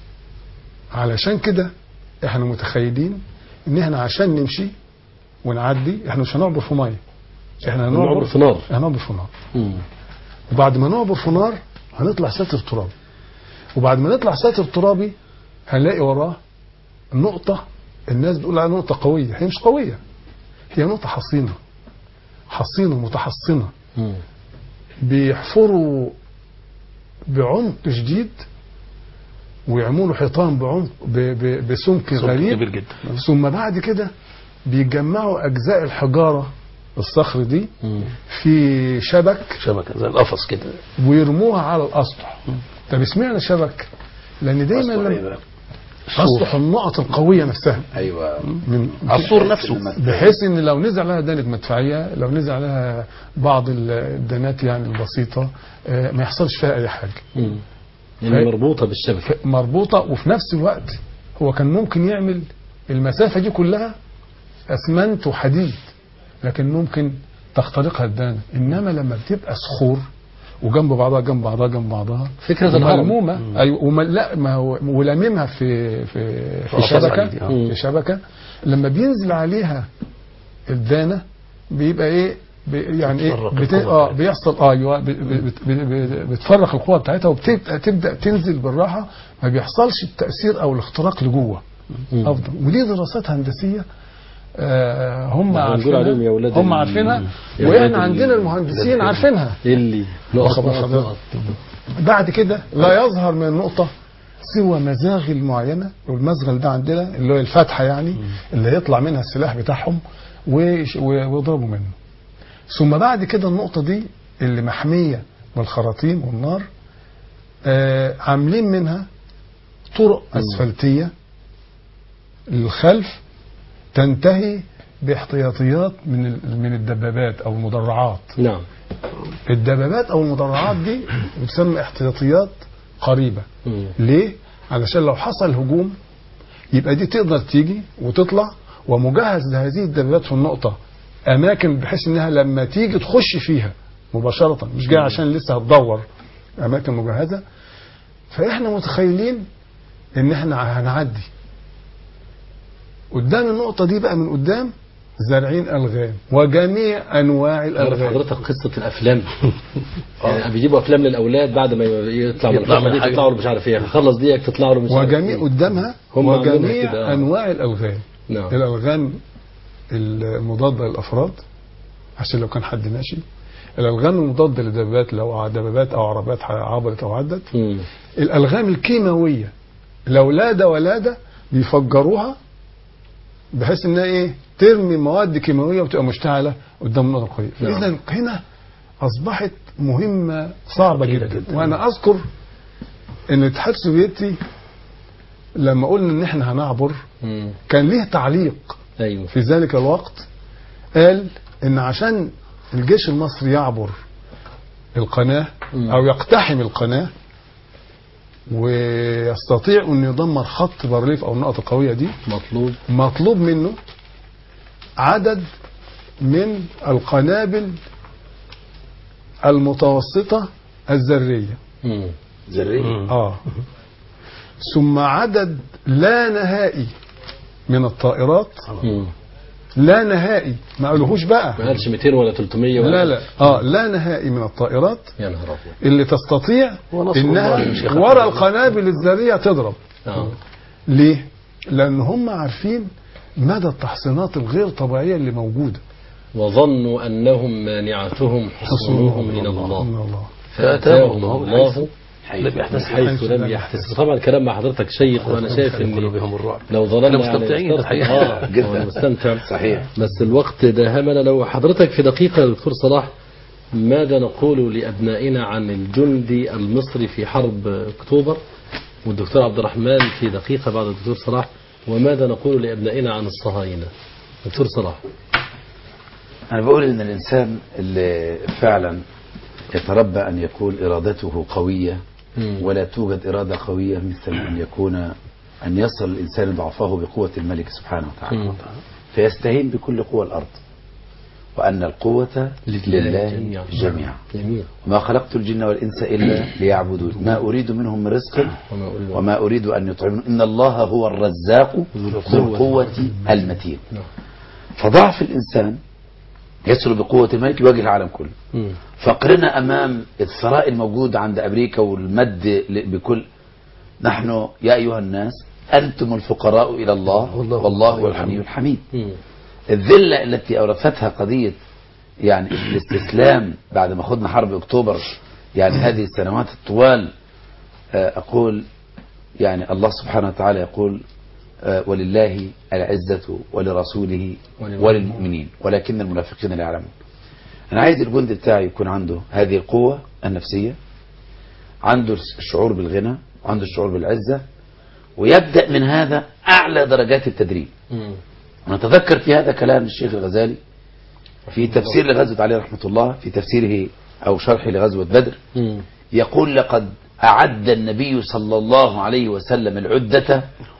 علشان كده احنا متخيلين ان احنا عشان نمشي ونعدي احنا مش هنعبر في ميه احنا هنعبر في نار. هنعبر في نار مم. وبعد ما نعبر في نار هنطلع ساتر ترابي وبعد ما نطلع ساتر ترابي هنلاقي وراه نقطة الناس بتقول عليها نقطة قوية هي مش قوية هي نقطة حصينة حصينة متحصنة مم. بيحفروا بعمق شديد ويعملوا حيطان بعمق ب- ب- بسمك سمك غريب كبير جدا ثم بعد كده بيجمعوا اجزاء الحجاره الصخر دي مم. في شبك شبكة زي القفص كده ويرموها على الاسطح طب اشمعنى شبك؟ لان دايما أصبح إيه لما بقى؟ اسطح النقط القويه نفسها ايوه من عصور نفسه بحيث ان لو نزل عليها دانة مدفعيه لو نزل عليها بعض الدانات يعني البسيطه آه، ما يحصلش فيها اي حاجه مم. يعني مربوطة بالشبكة ف- مربوطه وفي نفس الوقت هو كان ممكن يعمل المسافه دي كلها اسمنت وحديد لكن ممكن تخترقها الدانه انما لما بتبقى صخور وجنب بعضها جنب بعضها جنب بعضها فكرة الهرم. وملمومه ايوه وم... لا ما هو ولاممها في في في قفص شبكه حديدي، آه. في شبكه لما بينزل عليها الدانه بيبقى ايه بي- يعني ايه بتفرق بت... القوة اه بتاعتها. بيحصل اه ايوه ب- ب- بت- ب- ب- بتفرق القوه بتاعتها وبتبدا تبدا تنزل بالراحه ما بيحصلش التاثير او الاختراق لجوه مم. افضل ودي دراسات هندسيه آه هم نحن نقول عليهم يا عارفينها ولاد هم ال- عارفينها يا ولاد واحنا ال- عندنا المهندسين عارفينها اللي نقط واخد نقط حضرتك؟ نقط بعد كده لا يظهر من النقطة سوى مزاغل معينة والمزغل ده عندنا اللي هو الفتحة يعني اللي هيطلع منها السلاح بتاعهم ويش- و- ويضربوا منه ثم بعد كده النقطة دي اللي محمية بالخراطيم والنار آه عاملين منها طرق أسفلتية للخلف تنتهي باحتياطيات من ال- من الدبابات أو المدرعات نعم الدبابات أو المدرعات دي بتسمى احتياطيات قريبة مم. ليه؟ علشان لو حصل هجوم يبقى دي تقدر تيجي وتطلع ومجهز لهذه الدبابات في النقطة أماكن بحيث إنها لما تيجي تخش فيها مباشرة مش جاي عشان لسه هتدور أماكن مجهزة فإحنا متخيلين إن إحنا هنعدي قدام النقطة دي بقى من قدام زارعين ألغام وجميع أنواع عارف الألغام حضرتك قصة الأفلام يعني بيجيبوا أفلام للأولاد بعد ما يطلع من يطلع القصة من دي حاجة. تطلعوا له مش عارف إيه خلص دي تطلع له مش عارف وجميع إيه. قدامها هم عاملينها وجميع كده، آه. أنواع الألغام نعم الألغام المضادة للأفراد عشان لو كان حد ماشي الألغام المضادة للدبابات لو دبابات أو عربات عبرت أو عدت مم. الألغام الكيماوية لو لا ولا ده بيفجروها بحيث انها ايه ترمي مواد كيماويه وتبقى مشتعله قدام النقطه القويه نعم. اذا هنا اصبحت مهمه صعبه جدا, جدا وانا اذكر ان الاتحاد السوفيتي لما قلنا ان احنا هنعبر مم. كان ليه تعليق أيوه في ذلك الوقت قال ان عشان الجيش المصري يعبر القناة مم. او يقتحم القناة ويستطيع انه يدمر خط بارليف او النقط القوية دي مطلوب مطلوب منه عدد من القنابل المتوسطة الذرية مم. ذرية اه ثم عدد لا نهائي من الطائرات مم. لا نهائي ما قالوهوش بقى ما قالش 200 ولا 300 ولا لا لا اه لا نهائي من الطائرات يا نهار أبيض اللي تستطيع ونصر الله انها مش يخاف ورا منه. القنابل الذريه تضرب آه. ليه؟ لان هم عارفين مدى التحصينات الغير طبيعيه اللي موجوده وظنوا أنهم مانعتهم حصونهم من الله من الله فأتاهم الله الله لم يحدث حيث لم يحتسب طبعا الكلام مع حضرتك شيق وأنا شايف كانوا إن بهم الرعب لو ظلمنا احنا يعني مستمتعين نسترخي. الحقيقة. اه جدا. هو مستمتع صحيح بس الوقت داهمنا لو حضرتك في دقيقة يا دكتور صلاح ماذا نقول لأبنائنا عن الجندي المصري في حرب أكتوبر والدكتور عبد الرحمن في دقيقة بعد الدكتور صلاح وماذا نقول لأبنائنا عن الصهاينة دكتور صلاح أنا بقول إن الإنسان اللي فعلا يتربى أن يكون إرادته قوية مم. ولا توجد إرادة قوية مثل أن يكون أن يصل الإنسان ضعفه بقوة الملك سبحانه وتعالى مم. فيستهين بكل قوى الأرض وأن القوة لله جميعا. جميعا جميل وما خلقت الجن والإنس إلا ليعبدون ما أريد منهم من رزق وما أقول وما أريد أن يطعمون إن الله هو الرزاق ذو القوة المتين نعم. فضعف الإنسان يصل بقوة الملك يواجه العالم كله مم. فقرنا أمام الثراء الموجود عند أمريكا والمد ل- بكل نحن يا أيها الناس أنتم الفقراء إلى الله والله والله هو الغني الحميد مم. الذلة التي أورثتها قضية يعني الاستسلام بعد ما خدنا حرب أكتوبر يعني هذه السنوات الطوال آه، أقول يعني الله سبحانه وتعالى يقول آه، ولله العزة ولرسوله وللمؤمنين ولكن المنافقين لا يعلمون أنا عايز الجند بتاعي يكون عنده هذه القوة النفسية عنده الشعور بالغنى وعنده الشعور بالعزة ويبدأ من هذا أعلى درجات التدريب مم. نتذكر في هذا كلام الشيخ الغزالي في تفسير لغزوة عليه رحمة الله في تفسيره أو شرحه لغزوة بدر مم. يقول لقد أعد النبي صلى الله عليه وسلم العدة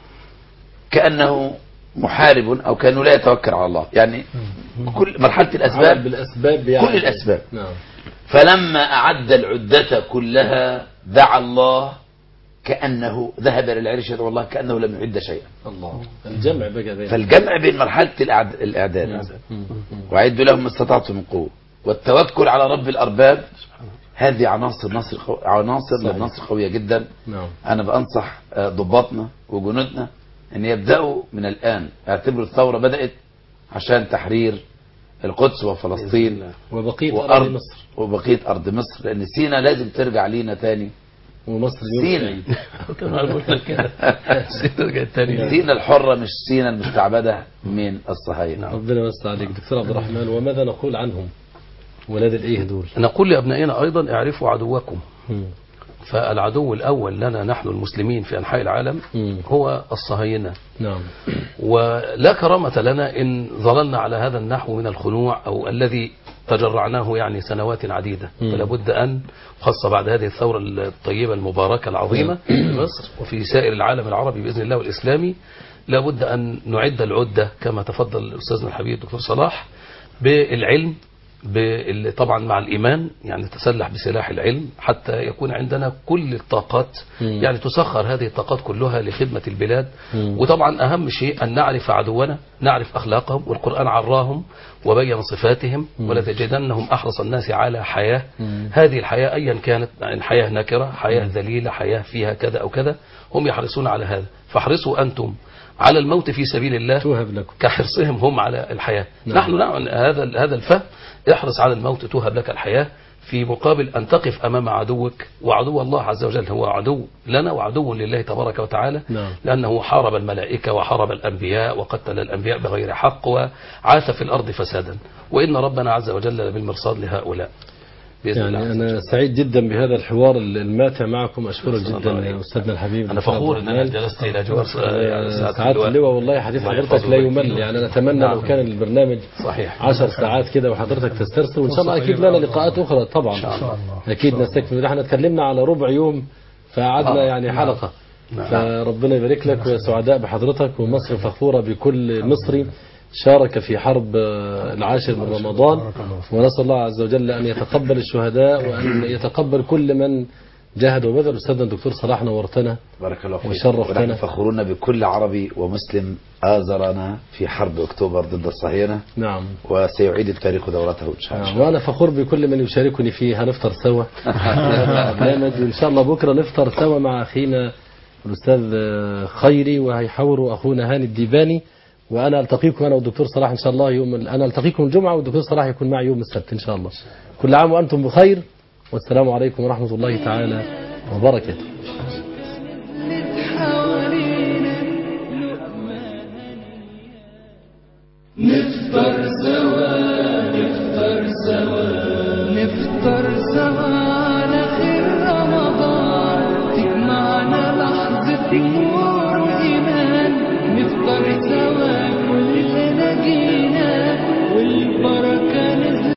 كأنه محارب أو كأنه لا يتوكل على الله يعني كل مرحلة عمل الأسباب بالأسباب يعني كل الأسباب. نعم فلما أعد العدة كلها دعا الله كأنه ذهب إلى العرش يدعو الله كأنه لم يعد شيئا الله الجمع بقى بين فالجمع بين مرحلة الإعد- الإعداد مم. مم. وأعدوا لهم ما استطعتم من قوة والتوكل على رب الأرباب هذه عناصر نصر قو... عناصر صحيح. للنصر قوية جدا نعم أنا بأنصح آه، ضباطنا وجنودنا أن يبدأوا من الآن اعتبروا الثورة بدأت عشان تحرير القدس وفلسطين وبقية أراضي وأرض مصر وبقية أرض مصر لأن سينا لازم ترجع لينا تاني ومصر اليوم سينا. سعيد كما قلت لك كده سينا جاي تاني سينا الحرة مش سينا المستعبدة من الصهاينة ربنا يوسع عليك دكتور عبد الرحمن وماذا نقول عنهم ولاد الايه دول نقول لأبنائنا أيضا اعرفوا عدوكم مم. فالعدو الأول لنا نحن المسلمين في أنحاء العالم مم. هو الصهاينة نعم ولا كرامة لنا إن ظللنا على هذا النحو من الخنوع أو الذي تجرعناه يعني سنوات عديدة مم. فلا بد أن خاصة بعد هذه الثورة الطيبة المباركة العظيمة في مصر وفي سائر العالم العربي بإذن الله والإسلامي لا بد أن نعد العدة كما تفضل أستاذنا الحبيب الدكتور صلاح بالعلم بال- طبعا مع الإيمان يعني نتسلح بسلاح العلم حتى يكون عندنا كل الطاقات مم. يعني تسخر هذه الطاقات كلها لخدمة البلاد مم. وطبعا أهم شيء أن نعرف عدونا نعرف أخلاقهم والقرآن عراهم وبين صفاتهم ولتجدنهم أحرص الناس على حياة مم. هذه الحياة أيا كانت يعني حياة نكرة حياة ذليلة حياة فيها كذا أو كذا هم يحرصون على هذا فاحرصوا أنتم على الموت في سبيل الله توهب لكم كحرصهم هم على الحياة نعم. نحن نعم هذا هذا الفهم احرص على الموت توهب لك الحياة في مقابل أن تقف أمام عدوك وعدو الله عز وجل هو عدو لنا وعدو لله تبارك وتعالى نعم. لأنه حارب الملائكة وحارب الأنبياء وقتل الأنبياء بغير حق وعاث في الأرض فسادا وإن ربنا عز وجل بالمرصاد لهؤلاء بإذن الله يعني عز أنا وجل. سعيد جدا بهذا الحوار الماتع معكم أشكرك صلى الله جدا عليه يا أستاذنا الحبيب أنا دكتور فخور عبد أن أنا الرحمن. جلست إلى جوار يعني آه، سعادة سعادة اللواء والله حديث الله حضرتك يحفظه لا ويكرمه. يمل يعني أنا أتمنى نعم. لو كان البرنامج صحيح عشر ساعات كده وحضرتك تسترسل وإن شاء الله أكيد لنا لقاءات أخرى طبعا شاء الله. أكيد نستكمل احنا اتكلمنا على ربع يوم فقعدنا آه. يعني حلقة نعم. فربنا يبارك لك وسعداء بحضرتك ومصر فخورة بكل مصري شارك في حرب آه، العاشر من رمضان ونسأل الله عز وجل أن يتقبل الشهداء وأن يتقبل كل من جاهد وبذل أستاذنا الدكتور صلاح نورتنا بارك الله فيك وشرفتنا. ونحن فخورون بكل عربي ومسلم آزرنا في حرب أكتوبر ضد الصهاينة نعم وسيعيد التاريخ دورته إن شاء الله نعم، وأنا فخور بكل من يشاركني فيه هنفطر سوا في هذا البرنامج وإن شاء الله بكرة نفطر سوا مع أخينا الأستاذ آه، خيري وهيحاور أخونا هاني الديباني وأنا ألتقيكم أنا والدكتور صلاح إن شاء الله يوم ال- أنا ألتقيكم الجمعة والدكتور صلاح يكون معي يوم السبت إن شاء الله كل عام وأنتم بخير والسلام عليكم ورحمة الله تعالى وبركاته